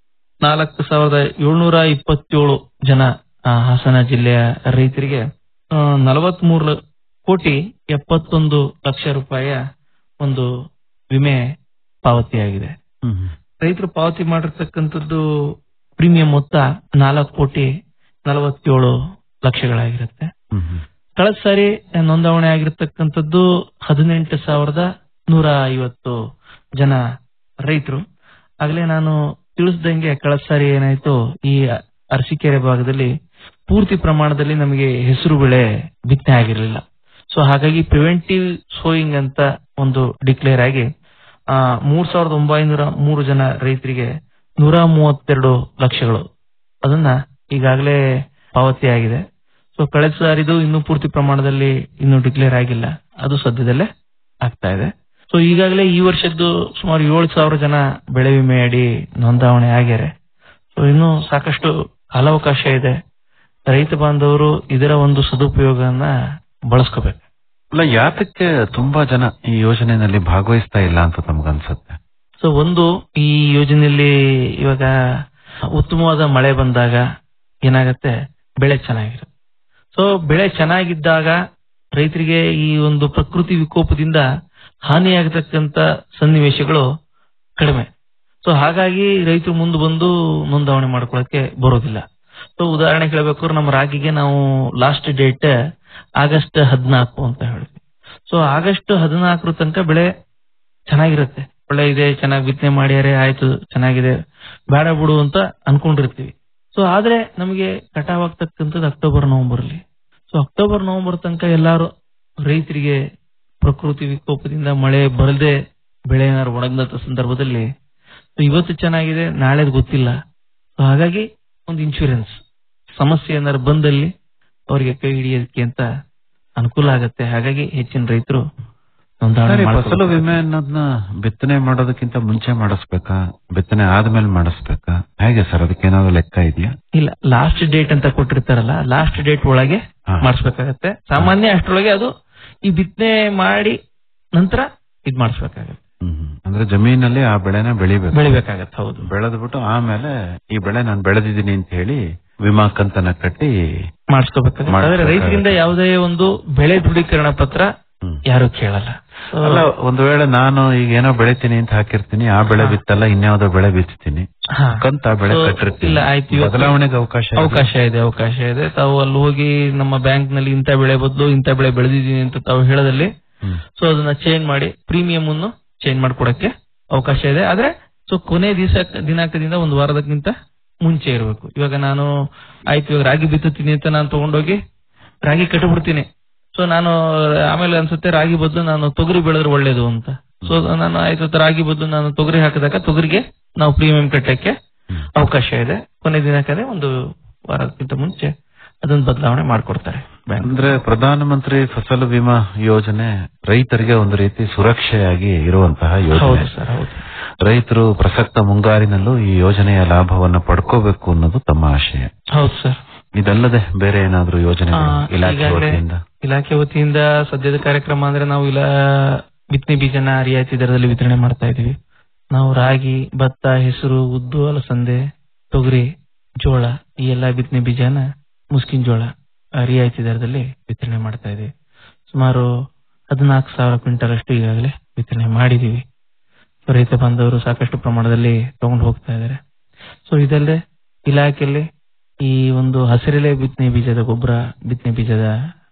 ನಾಲ್ಕು ಸಾವಿರದ ಏಳ್ನೂರ ಇಪ್ಪತ್ತೇಳು ಜನ ಆ, ಹಾಸನ ಜಿಲ್ಲೆಯ ರೈತರಿಗೆ ನಲವತ್ಮೂರು ಕೋಟಿ ಎಪ್ಪತ್ತೊಂದು ಲಕ್ಷ ರೂಪಾಯಿಯ ಒಂದು ವಿಮೆ ಪಾವತಿಯಾಗಿದೆ ರೈತರು ಪಾವತಿ ಮಾಡಿರ್ತಕ್ಕಂಥದ್ದು ಪ್ರೀಮಿಯಂ ಮೊತ್ತ ನಾಲ್ಕು ಕೋಟಿ ನಲವತ್ತೇಳು ಲಕ್ಷಗಳಾಗಿರುತ್ತೆ ಕಳೆದ ಸಾರಿ ನೋಂದಾವಣೆ ಆಗಿರ್ತಕ್ಕಂಥದ್ದು ಹದಿನೆಂಟು ಸಾವಿರದ ನೂರ ಐವತ್ತು ಜನ ರೈತರು ಆಗ್ಲೇ ನಾನು ತಿಳಿಸ್ದಂಗೆ ಕಳೆದ ಸಾರಿ ಏನಾಯ್ತು ಈ ಅರಸೀಕೆರೆ ಭಾಗದಲ್ಲಿ ಪೂರ್ತಿ ಪ್ರಮಾಣದಲ್ಲಿ ನಮಗೆ ಹೆಸರು ಬೆಳೆ ಬಿತ್ತನೆ ಆಗಿರಲಿಲ್ಲ ಸೊ ಹಾಗಾಗಿ ಪ್ರಿವೆಂಟಿವ್ ಸೋಯಿಂಗ್ ಅಂತ ಒಂದು ಡಿಕ್ಲೇರ್ ಆಗಿ ಆ, ಮೂರ್ ಸಾವಿರದ ಒಂಬೈನೂರ ಮೂರು ಜನ ರೈತರಿಗೆ ನೂರ ಮೂವತ್ತೆರಡು ಲಕ್ಷಗಳು ಅದನ್ನ ಈಗಾಗಲೇ ಪಾವತಿಯಾಗಿದೆ ಸೊ ಕಳೆದ ಸಾರಿದು ಇನ್ನೂ ಪೂರ್ತಿ ಪ್ರಮಾಣದಲ್ಲಿ ಇನ್ನೂ ಡಿಕ್ಲೇರ್ ಆಗಿಲ್ಲ ಅದು ಸದ್ಯದಲ್ಲೇ ಆಗ್ತಾ ಇದೆ ಸೊ ಈಗಾಗಲೇ ಈ ವರ್ಷದ್ದು ಸುಮಾರು ಏಳು ಸಾವಿರ ಜನ ಬೆಳೆ ವಿಮೆ ಅಡಿ ನೋಂದಾವಣೆ ಆಗ್ಯಾರೆ ಸೊ ಇನ್ನು ಸಾಕಷ್ಟು ಕಾಲಾವಕಾಶ ಇದೆ ರೈತ ಬಾಂಧವರು ಇದರ ಒಂದು ಸದುಪಯೋಗವನ್ನ ಬಳಸ್ಕೋಬೇಕು ಅಲ್ಲ ಯಾತಕ್ಕೆ ತುಂಬಾ ಜನ ಈ ಯೋಜನೆಯಲ್ಲಿ ಭಾಗವಹಿಸ್ತಾ ಇಲ್ಲ ಅಂತ ತಮಗನ್ಸುತ್ತೆ ಸೊ ಒಂದು ಈ ಯೋಜನೆಯಲ್ಲಿ ಇವಾಗ ಉತ್ತಮವಾದ ಮಳೆ ಬಂದಾಗ ಏನಾಗತ್ತೆ ಬೆಳೆ ಚೆನ್ನಾಗಿರುತ್ತೆ ಸೊ ಬೆಳೆ ಚೆನ್ನಾಗಿದ್ದಾಗ ರೈತರಿಗೆ ಈ ಒಂದು ಪ್ರಕೃತಿ ವಿಕೋಪದಿಂದ ಹಾನಿಯಾಗತಕ್ಕಂತ ಸನ್ನಿವೇಶಗಳು ಕಡಿಮೆ ಸೊ ಹಾಗಾಗಿ ರೈತರು ಮುಂದೆ ಬಂದು ನೋಂದಾವಣೆ ಮಾಡ್ಕೊಳಕ್ಕೆ ಬರೋದಿಲ್ಲ ಸೊ ಉದಾಹರಣೆ ಹೇಳ್ಬೇಕಾದ್ರೆ ನಮ್ಮ ರಾಗಿಗೆ ನಾವು ಲಾಸ್ಟ್ ಡೇಟ್ ಆಗಸ್ಟ್ ಹದಿನಾಲ್ಕು ಅಂತ ಹೇಳ್ತೀವಿ ಸೊ ಆಗಸ್ಟ್ ಹದಿನಾಲ್ಕರ ತನಕ ಬೆಳೆ ಚೆನ್ನಾಗಿರುತ್ತೆ ಒಳ್ಳೆ ಇದೆ ಚೆನ್ನಾಗಿ ಬಿತ್ತನೆ ಮಾಡ್ಯಾರೆ ಆಯ್ತು ಚೆನ್ನಾಗಿದೆ ಬೇಡ ಬಿಡು ಅಂತ ಅನ್ಕೊಂಡಿರ್ತೀವಿ ಸೊ ಆದ್ರೆ ನಮಗೆ ಕಟಾವ್ ಆಗ್ತಕ್ಕಂಥದ್ದು ಅಕ್ಟೋಬರ್ ನವೆಂಬರ್ ಅಲ್ಲಿ ಸೊ ಅಕ್ಟೋಬರ್ ನವೆಂಬರ್ ತನಕ ಎಲ್ಲಾರು ರೈತರಿಗೆ ಪ್ರಕೃತಿ ವಿಕೋಪದಿಂದ ಮಳೆ ಬರದೆ ಬೆಳೆ ಏನಾದ್ರು ಒಣಗದಂತ ಸಂದರ್ಭದಲ್ಲಿ so ಇವತ್ತು ಚೆನ್ನಾಗಿದೆ ನಾಳೆದ್ ಗೊತ್ತಿಲ್ಲ ಸೊ ಹಾಗಾಗಿ ಒಂದು ಇನ್ಶೂರೆನ್ಸ್ ಸಮಸ್ಯೆ ಏನಾದ್ರು ಬಂದಲ್ಲಿ ಅವರಿಗೆ ಕೈ ಹಿಡಿಯೋದಕ್ಕೆ ಅಂತ ಅನುಕೂಲ ಆಗತ್ತೆ ಹಾಗಾಗಿ ಹೆಚ್ಚಿನ ರೈತರು ನೋಂದಣಿ ಸರಿ, ಮಾಡ್ಕೊಬೇಕು. ಫಸಲು ವಿಮೆ ಅನ್ನೋದನ್ನ ಬಿತ್ತನೆ ಮಾಡೋದಕ್ಕಿಂತ ಮುಂಚೆ ಮಾಡಿಸ್ಬೇಕಾ ಬಿತ್ತನೆ ಆದ್ಮೇಲೆ ಮಾಡಿಸ್ಬೇಕಾ ಹೇಗೆ ಸರ್ ಅದಕ್ಕೆ ಏನಾದ್ರು ಲೆಕ್ಕ ಇದೆಯಾ ಇಲ್ಲ ಲಾಸ್ಟ್ ಡೇಟ್ ಅಂತ ಕೊಟ್ಟಿರ್ತಾರಲ್ಲ ಲಾಸ್ಟ್ ಡೇಟ್ ಒಳಗೆ ಮಾಡಿಸ್ಬೇಕಾಗತ್ತೆ ಸಾಮಾನ್ಯ ಅಷ್ಟರೊಳಗೆ ಅದು ಈ ಬಿತ್ತನೆ ಮಾಡಿ ನಂತರ ಇದ್ ಮಾಡಿಸ್ಬೇಕಾಗತ್ತೆ ಅಂದ್ರೆ ಜಮೀನಲ್ಲಿ ಆ ಬೆಳೆನ ಬೆಳಿಬೇಕು ಬೆಳಿಬೇಕಾಗತ್ತೆ ಹೌದು ಬೆಳೆದ್ಬಿಟ್ಟು ಆಮೇಲೆ ಈ ಬೆಳೆ ನಾನು ಬೆಳೆದಿದ್ದೀನಿ ಅಂತ ಹೇಳಿ ವಿಮಾ ಕಂತನ್ನ ಕಟ್ಟಿ ಮಾಡಿಸ್ಕೋಬೇಕಾಗತ್ತೆ ಆದ್ರೆ ರೈತರಿಂದ ಯಾವುದೇ ಒಂದು ಬೆಳೆ ದೃಢೀಕರಣ ಪತ್ರ ಯಾರು ಕೇಳಲ್ಲ So, ಅಲ್ಲ ಒಂದು ವೇಳೆ ನಾನು ಈಗ ಏನೋ ಬೆಳಿತೀನಿ ಅಂತ ಹಾಕಿರ್ತೀನಿ ಆ ಬೆಳೆ ಬಿತ್ತಲ್ಲ ಇನ್ಯಾವುದೋ ಬೆಳೆ ಬಿತ್ತೀನಿ ಹಾ. ಕಂತ ಆ ಬೆಳೆ So, ಕಟ್ಟಿರ್ತೀನಿ ಇಲ್ಲ ಆಯ್ತು ಇವತ್ತು- ಬದಲಾವಣೆಗೆ ಅವಕಾಶ ಇದೆ. ಅವಕಾಶ ಇದೆ ಅವಕಾಶ ಇದೆ ತಾವು ಅಲ್ಲಿ ಹೋಗಿ ನಮ್ಮ ಬ್ಯಾಂಕ್ ನಲ್ಲಿ ಇಂಥ ಬೆಳೆ ಬದಲು ಇಂಥ ಬೆಳೆ ಬೆಳೆದಿದ್ದೀನಿ ಅಂತ ತಾವು ಹೇಳದಲ್ಲಿ ಸೊ ಅದನ್ನ ಚೇಂಜ್ ಮಾಡಿ ಪ್ರೀಮಿಯಂ ಅನ್ನು ಚೇಂಜ್ ಮಾಡ್ಕೊಡಕ್ಕೆ ಅವಕಾಶ ಇದೆ ಆದ್ರೆ ಸೊ ಕೊನೆ ದಿವಸ ದಿನಾಂಕದಿಂದ ಒಂದು ವಾರದಕ್ಕಿಂತ ಮುಂಚೆ ಇರಬೇಕು ಇವಾಗ ನಾನು ಆಯ್ತು ಇವಾಗ ರಾಗಿ ಬಿತ್ತುತ್ತೀನಿ ಅಂತ ನಾನು ತಗೊಂಡೋಗಿ ರಾಗಿ ಕಟ್ಟಿಬಿಡ್ತೀನಿ ಸೊ ನಾನು ಆಮೇಲೆ ಅನ್ಸುತ್ತೆ ರಾಗಿ ಬದಲು ನಾನು ತೊಗರಿ ಬೆಳೆದ್ರೆ ಒಳ್ಳೇದು ಅಂತ ಸೊ ನಾನು ಆಯ್ತು ರಾಗಿ ಬದಲು ನಾನು ತೊಗರಿ ಹಾಕಿದಾಗ ತೊಗರಿಗೆ ನಾವು ಪ್ರೀಮಿಯಂ ಕಟ್ಟಕ್ಕೆ ಅವಕಾಶ ಇದೆ ಕೊನೆ ದಿನಕ್ಕದೆ ಒಂದು ವಾರಕ್ಕಿಂತ ಮುಂಚೆ ಅದನ್ನ ಬದಲಾವಣೆ ಮಾಡ್ಕೊಡ್ತಾರೆ ಬ್ಯಾಂಕ್ ಅಂದ್ರೆ ಪ್ರಧಾನಮಂತ್ರಿ ಫಸಲು ವಿಮಾ ಯೋಜನೆ ರೈತರಿಗೆ ಒಂದು ರೀತಿ ಸುರಕ್ಷೆಯಾಗಿ ಇರುವಂತಹ ಯೋಜನೆ ಹೌದು ಸರ್ ಹೌದು ರೈತರು ಪ್ರಸಕ್ತ ಮುಂಗಾರಿನಲ್ಲೂ ಈ ಯೋಜನೆಯ ಲಾಭವನ್ನ ಪಡ್ಕೋಬೇಕು ಅನ್ನೋದು ತಮ್ಮ ಆಶಯ ಹೌದು ಸರ್ ಇದಲ್ಲದೆ ಬೇರೆ ಏನಾದ್ರೂ ಯೋಜನೆಗಳು ಆ, ಇಲಾಖೆ ಈಗಾಗ್ಲೇ ವತಿಯಿಂದ ಇಲಾಖೆ ವತಿಯಿಂದ ಸದ್ಯದ ಕಾರ್ಯಕ್ರಮ ಅಂದ್ರೆ ನಾವು ಇಲ್ಲ ಬಿತ್ತನೆ ಬೀಜನ ರಿಯಾಯಿತಿ ದರದಲ್ಲಿ ವಿತರಣೆ ಮಾಡ್ತಾ ಇದೀವಿ ನಾವು ರಾಗಿ ಭತ್ತ ಹೆಸರು ಉದ್ದು ಅಲಸಂದೆ ತೊಗರಿ ಜೋಳ ಈ ಎಲ್ಲಾ ಬಿತ್ತನೆ ಬೀಜನ ಮುಸ್ಕಿನ್ ಜೋಳ ಆ, ರಿಯಾಯಿತಿ ದರದಲ್ಲಿ ವಿತರಣೆ ಮಾಡ್ತಾ ಇದೀವಿ ಸುಮಾರು ಹದಿನಾಲ್ಕು ಸಾವಿರ ಕ್ವಿಂಟಲ್ ಅಷ್ಟು ಈಗಾಗಲೇ ವಿತರಣೆ ಮಾಡಿದೀವಿ ಸೊ ರೈತ ಬಾಂಧವರು ಸಾಕಷ್ಟು ಪ್ರಮಾಣದಲ್ಲಿ ತಗೊಂಡು ಹೋಗ್ತಾ ಇದ್ದಾರೆ ಸೊ ಇದಲ್ಲದೆ ಇಲಾಖೆಯಲ್ಲಿ ಈ ಒಂದು ಹಸಿರೆಲೆ ಬಿತ್ತನೆ ಬೀಜದ ಗೊಬ್ಬರ ಬಿತ್ತನೆ ಬೀಜದ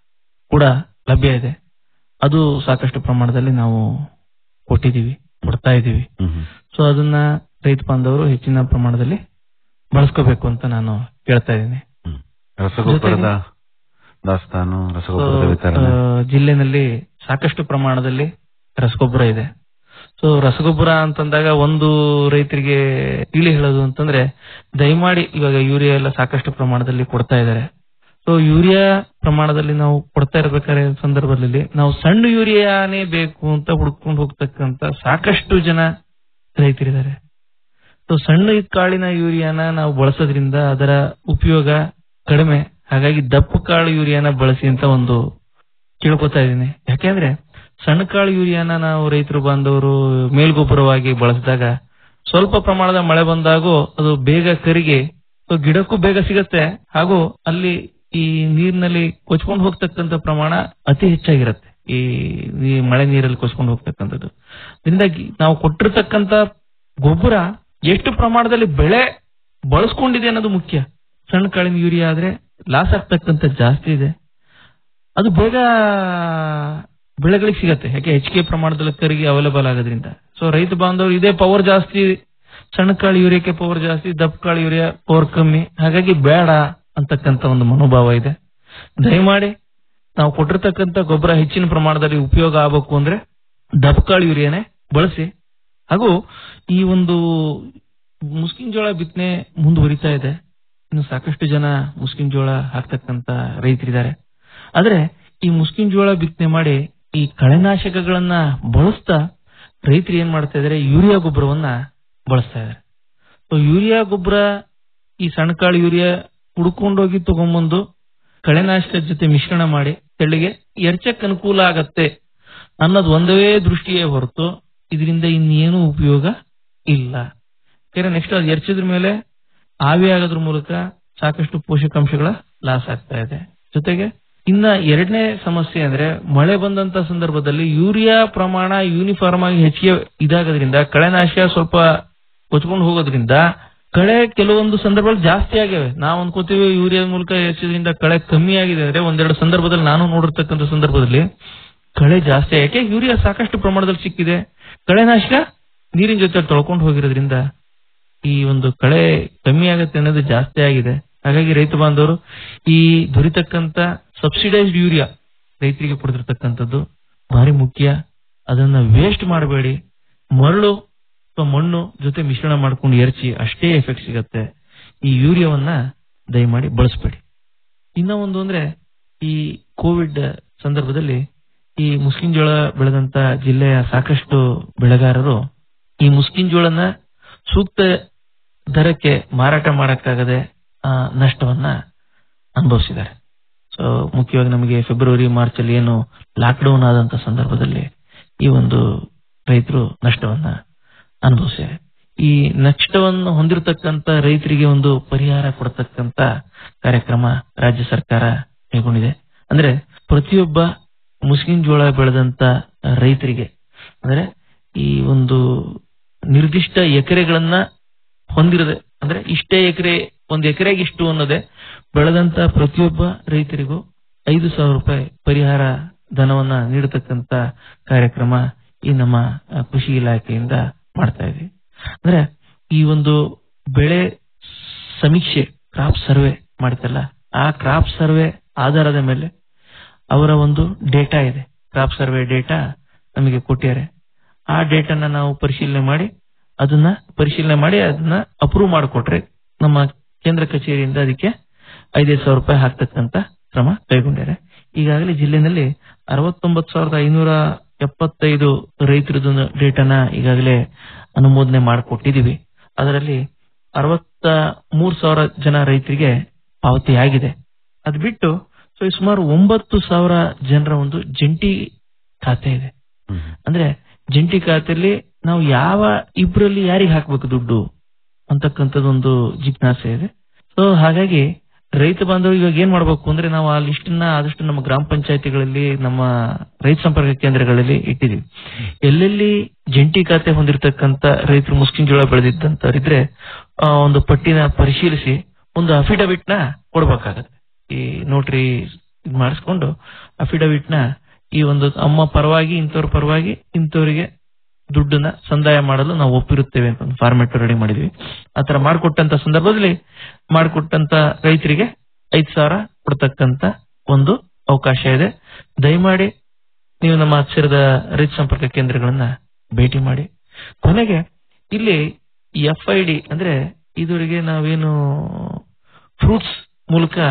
ಕೂಡ ಲಭ್ಯ ಇದೆ ಅದು ಸಾಕಷ್ಟು ಪ್ರಮಾಣದಲ್ಲಿ ನಾವು ಕೊಟ್ಟಿದೀವಿ ಕೊಡ್ತಾ ಇದೀವಿ ಸೊ ಅದನ್ನ ರೈತ ಬಾಂಧವರು ಹೆಚ್ಚಿನ ಪ್ರಮಾಣದಲ್ಲಿ ಬಳಸ್ಕೋಬೇಕು ಅಂತ ನಾನು ಕೇಳ್ತಾ ಇದ್ದೀನಿ ರಸಗೊಬ್ಬರದ ದಾಸ್ತಾನು ರಸಗೊಬ್ಬರದ ವಿತರಣೆ ಆ, ಜಿಲ್ಲೆನಲ್ಲಿ ಸಾಕಷ್ಟು ಪ್ರಮಾಣದಲ್ಲಿ ರಸಗೊಬ್ಬರ ಇದೆ ಸೊ ರಸಗೊಬ್ಬರ ಅಂತಂದಾಗ ಒಂದು ರೈತರಿಗೆ ತಿಳಿ ಹೇಳೋದು ಅಂತಂದ್ರೆ ದಯಮಾಡಿ ಇವಾಗ ಯೂರಿಯಾ ಎಲ್ಲ ಸಾಕಷ್ಟು ಪ್ರಮಾಣದಲ್ಲಿ ಕೊಡ್ತಾ ಇದ್ದಾರೆ ಸೊ ಯೂರಿಯಾ ಪ್ರಮಾಣದಲ್ಲಿ ನಾವು ಕೊಡ್ತಾ ಇರ್ಬೇಕಾದ್ರೆ ಸಂದರ್ಭದಲ್ಲಿ ನಾವು ಸಣ್ಣ ಯೂರಿಯಾನೇ ಬೇಕು ಅಂತ ಹುಡ್ಕೊಂಡು ಹೋಗ್ತಕ್ಕಂತ ಸಾಕಷ್ಟು ಜನ ರೈತರಿದ್ದಾರೆ ಸೊ ಸಣ್ಣ ಕಾಳಿನ ಯೂರಿಯಾನ ನಾವು ಬಳಸೋದ್ರಿಂದ ಅದರ ಉಪಯೋಗ ಕಡಿಮೆ ಹಾಗಾಗಿ ದಪ್ಪ ಕಾಳು ಯೂರಿಯಾನ ಬಳಸಿ ಅಂತ ಒಂದು ಕೇಳ್ಕೊತಾ ಇದ್ದೀನಿ ಯಾಕೆಂದ್ರೆ ಸಣ್ಣ ಕಾಳು ಯೂರಿಯಾನ ನಾವು ರೈತರು ಬಾಂಧವರು ಮೇಲ್ಗೊಬ್ಬರವಾಗಿ ಬಳಸಿದಾಗ ಸ್ವಲ್ಪ ಪ್ರಮಾಣದ ಮಳೆ ಬಂದಾಗೂ ಅದು ಬೇಗ ಕರಿಗೆ ಸೊ ಗಿಡಕ್ಕೂ ಬೇಗ ಸಿಗತ್ತೆ ಹಾಗೂ ಅಲ್ಲಿ ಈ ನೀರಿನಲ್ಲಿ ಕೊಚ್ಕೊಂಡು ಹೋಗ್ತಕ್ಕಂತ ಪ್ರಮಾಣ ಅತಿ ಹೆಚ್ಚಾಗಿರುತ್ತೆ ಈ ಈ ಮಳೆ ನೀರಲ್ಲಿ ಕೊಚ್ಕೊಂಡು ಹೋಗ್ತಕ್ಕಂಥದ್ದು ಅದರಿಂದಾಗಿ ನಾವು ಕೊಟ್ಟಿರ್ತಕ್ಕಂತ ಗೊಬ್ಬರ ಎಷ್ಟು ಪ್ರಮಾಣದಲ್ಲಿ ಬೆಳೆ ಬಳಸ್ಕೊಂಡಿದೆ ಅನ್ನೋದು ಮುಖ್ಯ ಸಣ್ಣ ಕಾಳಿನ ಯೂರಿಯಾ ಆದ್ರೆ ಲಾಸ್ ಆಗ್ತಕ್ಕಂಥ ಜಾಸ್ತಿ ಇದೆ ಅದು ಬೇಗ ಬೆಳೆಗಳಿಗೆ ಸಿಗತ್ತೆ ಯಾಕೆ ಹೆಚ್ಚಿಗೆ ಪ್ರಮಾಣದಲ್ಲಿ ಕರಿಗೆ ಅವೈಲೇಬಲ್ ಆಗೋದ್ರಿಂದ ಸೊ ರೈತ ಬಾಂಧವರು ಇದೇ ಪವರ್ ಜಾಸ್ತಿ ಸಣ್ಣ ಕಾಳು ಯೂರಿಯಾಕ್ಕೆ ಪವರ್ ಜಾಸ್ತಿ ದಪ್ಪ ಕಾಳು ಯೂರಿಯಾ ಪವರ್ ಕಮ್ಮಿ ಹಾಗಾಗಿ ಬೇಡ ಅಂತಕ್ಕಂತ ಒಂದು ಮನೋಭಾವ ಇದೆ ದಯಮಾಡಿ ನಾವು ಕೊಟ್ಟಿರ್ತಕ್ಕಂಥ ಗೊಬ್ಬರ ಹೆಚ್ಚಿನ ಪ್ರಮಾಣದಲ್ಲಿ ಉಪಯೋಗ ಆಗಬೇಕು ಅಂದ್ರೆ ದಪ್ಪ ಕಾಳು ಯೂರಿಯಾನೇ ಬಳಸಿ ಹಾಗೂ ಈ ಒಂದು ಮುಸ್ಕಿನ್ ಜೋಳ ಬಿತ್ತನೆ ಮುಂದುವರಿತಾ ಇದೆ ಇನ್ನು ಸಾಕಷ್ಟು ಜನ ಮುಸ್ಕಿನ್ ಜೋಳ ಹಾಕ್ತಕ್ಕಂತ ರೈತರಿದ್ದಾರೆ ಆದ್ರೆ ಈ ಮುಸ್ಕಿನ್ ಜೋಳ ಬಿತ್ತನೆ ಮಾಡಿ ಈ ಕಳೆನಾಶಕಗಳನ್ನ ಬಳಸ್ತಾ ರೈತರು ಏನ್ ಮಾಡ್ತಾ ಇದಾರೆ ಯೂರಿಯಾ ಗೊಬ್ಬರವನ್ನ ಬಳಸ್ತಾ ಇದಾರೆ ಸೊ ಯೂರಿಯಾ ಗೊಬ್ಬರ ಈ ಸಣ್ಣಕಾಳು ಯೂರಿಯಾ ಹುಡ್ಕೊಂಡೋಗಿ ತಗೊಂಬಂದು ಕಳೆನಾಶಕದ ಜೊತೆ ಮಿಶ್ರಣ ಮಾಡಿ ತೆಳ್ಳಿಗೆ ಎರ್ಚಕ್ ಅನುಕೂಲ ಆಗತ್ತೆ ಅನ್ನೋದು ಒಂದೇ ದೃಷ್ಟಿಯೇ ಹೊರತು ಇದರಿಂದ ಇನ್ನೇನು ಉಪಯೋಗ ಇಲ್ಲ ಯಾಕಂದ್ರೆ ನೆಕ್ಸ್ಟ್ ಅದು ಎರ್ಚಿದ್ರ ಮೇಲೆ ಆವಿ ಆಗೋದ್ರ ಮೂಲಕ ಸಾಕಷ್ಟು ಪೋಷಕಾಂಶಗಳ ಲಾಸ್ ಆಗ್ತಾ ಇದೆ ಜೊತೆಗೆ ಇನ್ನ ಎರಡನೇ ಸಮಸ್ಯೆ ಅಂದ್ರೆ ಮಳೆ ಬಂದಂತ ಸಂದರ್ಭದಲ್ಲಿ ಯೂರಿಯಾ ಪ್ರಮಾಣ ಯೂನಿಫಾರ್ಮ್ ಆಗಿ ಹೆಚ್ಚಿಗೆ ಇದಾಗೋದ್ರಿಂದ ಕಳೆನಾಶ ಸ್ವಲ್ಪ ಕೊಚ್ಕೊಂಡು ಹೋಗೋದ್ರಿಂದ ಕಳೆ ಕೆಲವೊಂದು ಸಂದರ್ಭದಲ್ಲಿ ಜಾಸ್ತಿ ಆಗಿವೆ ನಾವು ಅನ್ಕೋತೀವಿ ಯೂರಿಯಾ ಮೂಲಕ ಹೆಚ್ಚೋದ್ರಿಂದ ಕಳೆ ಕಮ್ಮಿ ಆಗಿದೆ ಅಂದ್ರೆ ಒಂದೆರಡು ಸಂದರ್ಭದಲ್ಲಿ ನಾನು ನೋಡಿರ್ತಕ್ಕಂಥ ಸಂದರ್ಭದಲ್ಲಿ ಕಳೆ ಜಾಸ್ತಿ ಯಾಕೆ ಯೂರಿಯಾ ಸಾಕಷ್ಟು ಪ್ರಮಾಣದಲ್ಲಿ ಸಿಕ್ಕಿದೆ ಕಳೆನಾಶಕ ನೀರಿನ ಜೊತೆ ತೊಳ್ಕೊಂಡು ಹೋಗಿರೋದ್ರಿಂದ ಈ ಒಂದು ಕಳೆ ಕಮ್ಮಿ ಆಗತ್ತೆ ಅನ್ನೋದು ಜಾಸ್ತಿ ಆಗಿದೆ ಹಾಗಾಗಿ ರೈತ ಬಾಂಧವರು ಈ ದೊರಿತಕ್ಕಂತ ಸಬ್ಸಿಡೈಸ್ಡ್ ಯೂರಿಯಾ ರೈತರಿಗೆ ಕೊಡ್ತಿರ್ತಕ್ಕಂಥದ್ದು ಭಾರಿ ಮುಖ್ಯ ಅದನ್ನ ವೇಸ್ಟ್ ಮಾಡಬೇಡಿ ಮರಳು ಅಥವಾ ಮಣ್ಣು ಜೊತೆ ಮಿಶ್ರಣ ಮಾಡ್ಕೊಂಡು ಎರಚಿ ಅಷ್ಟೇ ಎಫೆಕ್ಟ್ ಸಿಗತ್ತೆ ಈ ಯೂರಿಯಾವನ್ನ ದಯಮಾಡಿ ಬಳಸಬೇಡಿ ಇನ್ನ ಒಂದು ಅಂದ್ರೆ ಈ ಕೋವಿಡ್ ಸಂದರ್ಭದಲ್ಲಿ ಈ ಮುಸ್ಕಿನ್ ಜೋಳ ಬೆಳೆದಂತ ಜಿಲ್ಲೆಯ ಸಾಕಷ್ಟು ಬೆಳೆಗಾರರು ಈ ಮುಸ್ಕಿನ್ ಜೋಳನ ಸೂಕ್ತ ದರಕ್ಕೆ ಮಾರಾಟ ಮಾಡಕ್ಕಾಗದೆ ಆ, ನಷ್ಟವನ್ನ ಅನುಭವಿಸಿದ್ದಾರೆ ಸೊ ಮುಖ್ಯವಾಗಿ ನಮಗೆ ಫೆಬ್ರವರಿ ಮಾರ್ಚ್ ಅಲ್ಲಿ ಏನು ಲಾಕ್ ಡೌನ್ ಆದಂತ ಸಂದರ್ಭದಲ್ಲಿ ಈ ಒಂದು ರೈತರು ನಷ್ಟವನ್ನ ಅನುಭವಿಸಿದ್ದಾರೆ ಈ ನಷ್ಟವನ್ನು ಹೊಂದಿರತಕ್ಕಂತ ರೈತರಿಗೆ ಒಂದು ಪರಿಹಾರ ಕೊಡತಕ್ಕಂತ ಕಾರ್ಯಕ್ರಮ ರಾಜ್ಯ ಸರ್ಕಾರ ಕೈಗೊಂಡಿದೆ ಅಂದ್ರೆ ಪ್ರತಿಯೊಬ್ಬ ಮುಸ್ಲಿಂ ಜೋಳ ಬೆಳೆದಂತ ರೈತರಿಗೆ ಅಂದ್ರೆ ಈ ಒಂದು ನಿರ್ದಿಷ್ಟ ಎಕರೆಗಳನ್ನ ಹೊಂದಿರದೆ ಅಂದ್ರೆ ಇಷ್ಟೇ ಎಕರೆ ಒಂದು ಎಕರೆಗೆ ಇಷ್ಟು ಅನ್ನೋದೇ ಬೆಳೆದಂತ ಪ್ರತಿಯೊಬ್ಬ ರೈತರಿಗೂ ಐದು ಸಾವಿರ ರೂಪಾಯಿ ಪರಿಹಾರ ಧನವನ್ನ ನೀಡತಕ್ಕಂತ ಕಾರ್ಯಕ್ರಮ ಈ ನಮ್ಮ ಆ, ಕೃಷಿ ಇಲಾಖೆಯಿಂದ ಮಾಡ್ತಾ ಇದ್ವಿ ಅಂದ್ರೆ ಈ ಒಂದು ಬೆಳೆ ಸಮೀಕ್ಷೆ ಕ್ರಾಪ್ ಸರ್ವೆ ಮಾಡ್ತಲ್ಲ ಆ ಕ್ರಾಪ್ ಸರ್ವೆ ಆಧಾರದ ಮೇಲೆ ಅವರ ಒಂದು ಡೇಟಾ ಇದೆ ಕ್ರಾಪ್ ಸರ್ವೆ ಡೇಟಾ ನಮಗೆ ಕೊಟ್ಟಿದ್ದಾರೆ ಆ ಡೇಟಾನ ನಾವು ಪರಿಶೀಲನೆ ಮಾಡಿ ಅದನ್ನ ಪರಿಶೀಲನೆ ಮಾಡಿ ಅದನ್ನ ಅಪ್ರೂವ್ ಮಾಡಿಕೊಟ್ರೆ ನಮ್ಮ ಕೇಂದ್ರ ಕಚೇರಿಯಿಂದ ಅದಕ್ಕೆ ಐದೈದು ಸಾವಿರ ರೂಪಾಯಿ ಹಾಕ್ತಕ್ಕಂತ ಕ್ರಮ ಕೈಗೊಂಡಿದ್ದಾರೆ ಈಗಾಗಲೇ ಜಿಲ್ಲೆನಲ್ಲಿ ಅರವತ್ತೊಂಬತ್ತು ಸಾವಿರದ ಐನೂರ ಎಪ್ಪತ್ತೈದು ರೈತರದ್ದು ಡೇಟಾನ ಈಗಾಗಲೇ ಅನುಮೋದನೆ ಮಾಡಿಕೊಟ್ಟಿದೀವಿ ಅದರಲ್ಲಿ ಅರವತ್ತ ಮೂರ್ ಸಾವಿರ ಜನ ರೈತರಿಗೆ ಪಾವತಿ ಆಗಿದೆ ಅದ್ ಬಿಟ್ಟು ಸೊ ಈ ಸುಮಾರು ಒಂಬತ್ತು ಸಾವಿರ ಜನರ ಒಂದು ಜಂಟಿ ಖಾತೆ ಇದೆ ಅಂದ್ರೆ ಜಂಟಿ ಖಾತೆಯಲ್ಲಿ ನಾವು ಯಾವ ಇಬ್ರಲ್ಲಿ ಯಾರಿಗೆ ಹಾಕ್ಬೇಕು ದುಡ್ಡು ಅಂತಕ್ಕಂಥದ್ದೊಂದು ಜಿಜ್ಞಾಸೆ ಇದೆ ಸೊ ಹಾಗಾಗಿ ರೈತ ಬಾಂಧವರು ಇವಾಗ ಏನ್ ಮಾಡ್ಬೇಕು ಅಂದ್ರೆ ನಾವು ಆ ಲಿಸ್ಟ್ ನ ಆದಷ್ಟು ನಮ್ಮ ಗ್ರಾಮ ಪಂಚಾಯತಿಗಳಲ್ಲಿ ನಮ್ಮ ರೈತ ಸಂಪರ್ಕ ಕೇಂದ್ರಗಳಲ್ಲಿ ಇಟ್ಟಿದೀವಿ ಎಲ್ಲೆಲ್ಲಿ ಜಂಟಿ ಖಾತೆ ಹೊಂದಿರತಕ್ಕಂತ ರೈತರು ಮುಸ್ಲಿಂ ಜೋಳ ಬೆಳೆದಿದ್ದಂತವರಿದ್ರೆ ಆ ಒಂದು ಪಟ್ಟಿನ ಪರಿಶೀಲಿಸಿ ಒಂದು ಅಫಿಡವಿಟ್ ನ ಕೊಡ್ಬೇಕಾಗತ್ತೆ ಈ ನೋಟ್ರಿ ಇದ್ ಮಾಡಿಸ್ಕೊಂಡು ಅಫಿಡವಿಟ್ ನ ಈ ಒಂದು ಅಮ್ಮ ಪರವಾಗಿ ಇಂಥವ್ರ ಪರವಾಗಿ ಇಂಥವರಿಗೆ ದುಡ್ಡನ್ನ ಸಂದಾಯ ಮಾಡಲು ನಾವು ಒಪ್ಪಿರುತ್ತೇವೆ ಅಂತ ಒಂದು ಫಾರ್ಮೆಟ್ ರೆಡಿ ಮಾಡಿದ್ವಿ ಆತರ ಮಾಡಿಕೊಟ್ಟಂತ ಸಂದರ್ಭದಲ್ಲಿ ಮಾಡಿಕೊಟ್ಟಂತ ರೈತರಿಗೆ ಐದ್ ಸಾವಿರ ಕೊಡ್ತಕ್ಕಂತ ಒಂದು ಅವಕಾಶ ಇದೆ ದಯಮಾಡಿ ನೀವು ನಮ್ಮ ಹತ್ತಿರದ ರೈತ ಸಂಪರ್ಕ ಕೇಂದ್ರಗಳನ್ನ ಭೇಟಿ ಮಾಡಿ ಕೊನೆಗೆ ಇಲ್ಲಿ ಎಫ್ ಐ ಡಿ ಅಂದ್ರೆ ಇದುವರೆಗೆ ನಾವೇನು ಫ್ರೂಟ್ಸ್ ಮೂಲಕ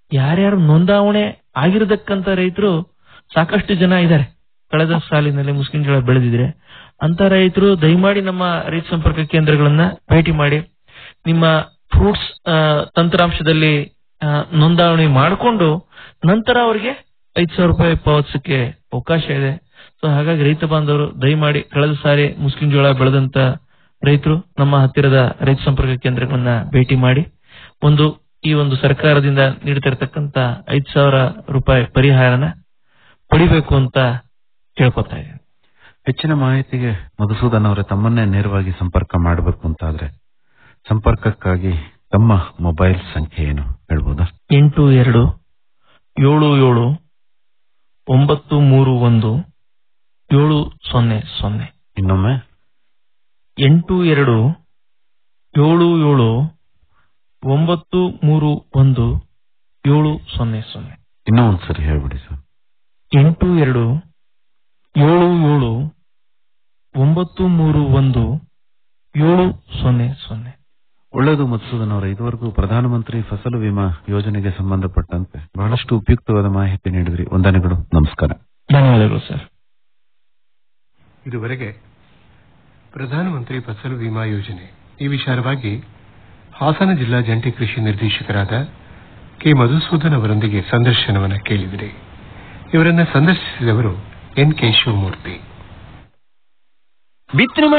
ಯಾರ್ಯಾರು ನೋಂದಾವಣೆ ಆಗಿರತಕ್ಕಂತ ರೈತರು ಸಾಕಷ್ಟು ಜನ ಇದ್ದಾರೆ ಕಳೆದ ಸಾಲಿನಲ್ಲಿ ಮುಸ್ಕಿನ್ ಜೋಳ ಬೆಳೆದಿದ್ರೆ ಅಂತ ರೈತರು ದಯಮಾಡಿ ನಮ್ಮ ರೈತ ಸಂಪರ್ಕ ಕೇಂದ್ರಗಳನ್ನ ಭೇಟಿ ಮಾಡಿ ನಿಮ್ಮ ಫ್ರೂಟ್ಸ್ ತಂತ್ರಾಂಶದಲ್ಲಿ ಆ, ನೋಂದಾವಣಿ ಮಾಡಿಕೊಂಡು ನಂತರ ಅವರಿಗೆ ಐದು ಸಾವಿರ ರೂಪಾಯಿ ಪಾವತಿಸಕ್ಕೆ ಅವಕಾಶ ಇದೆ ಸೊ ಹಾಗಾಗಿ ರೈತ ಬಾಂಧವರು ದಯಮಾಡಿ ಕಳೆದ ಸಾರಿ ಮುಸ್ಲಿಂ ಜೋಳ ಬೆಳೆದಂತ ರೈತರು ನಮ್ಮ ಹತ್ತಿರದ ರೈತ ಸಂಪರ್ಕ ಕೇಂದ್ರಗಳನ್ನ ಭೇಟಿ ಮಾಡಿ ಒಂದು ಈ ಒಂದು ಸರ್ಕಾರದಿಂದ ನೀಡ್ತಿರ್ತಕ್ಕಂತ ಐದ್ ಸಾವಿರ ರೂಪಾಯಿ ಪರಿಹಾರನ ಪಡಿಬೇಕು ಅಂತ ಕೇಳ್ಕೊತಾ ಇದ್ದೀನಿ ಹೆಚ್ಚಿನ ಮಾಹಿತಿಗೆ ಮಧುಸೂದನ್ ಅವರೇ ತಮ್ಮನ್ನೇ ನೇರವಾಗಿ ಸಂಪರ್ಕ ಮಾಡಬೇಕು ಅಂತಾದ್ರೆ ಸಂಪರ್ಕಕ್ಕಾಗಿ ತಮ್ಮ ಮೊಬೈಲ್ ಸಂಖ್ಯೆ ಏನು ಹೇಳ್ಬೋದಾ ಎಂಟು ಎರಡು ಏಳು ಏಳು ಒಂಬತ್ತು ಮೂರು ಒಂದು ಏಳು ಸೊನ್ನೆ ಸೊನ್ನೆ ಇನ್ನೊಮ್ಮೆ ಎಂಟು ಎರಡು ಏಳು ಏಳು ಒಂಬತ್ತು ಮೂರು ಒಂದು ಏಳು ಸೊನ್ನೆ ಸೊನ್ನೆ ಇನ್ನೂ ಒಂದ್ಸರಿ ಹೇಳ್ಬಿಡಿ ಸರ್ ಎಂಟು ಎರಡು ಏಳು ಏಳು ಒಂಬತ್ತು ಮೂರು ಒಂದು ಏಳು ಸೊನ್ನೆ ಸೊನ್ನೆ ಒಳ್ಳೆಯದು ಮಧುಸೂದನ್ ಅವರ ಇದುವರೆಗೂ ಪ್ರಧಾನಮಂತ್ರಿ ಫಸಲು ವಿಮಾ ಯೋಜನೆಗೆ ಸಂಬಂಧಪಟ್ಟಂತೆ ಬಹಳಷ್ಟು ಉಪಯುಕ್ತವಾದ ಮಾಹಿತಿ ನೀಡಿದ್ರಿ ವಂದನೆಗಳು ನಮಸ್ಕಾರ ಧನ್ಯವಾದಗಳು ಸರ್ ಇದುವರೆಗೆ ಪ್ರಧಾನಮಂತ್ರಿ ಫಸಲ್ ವಿಮಾ ಯೋಜನೆ ಈ ವಿಚಾರವಾಗಿ ಹಾಸನ ಜಿಲ್ಲಾ ಜಂಟಿ ಕೃಷಿ ನಿರ್ದೇಶಕರಾದ ಕೆ ಮಧುಸೂದನ್ ಅವರೊಂದಿಗೆ ಸಂದರ್ಶನವನ್ನು ಕೇಳಿದಿರಿ ಇವರನ್ನ ಸಂದರ್ಶಿಸಿದವರು ಎನ್ ಕೆ ಶಿವಮೂರ್ತಿ ಬಿತ್ತನೆ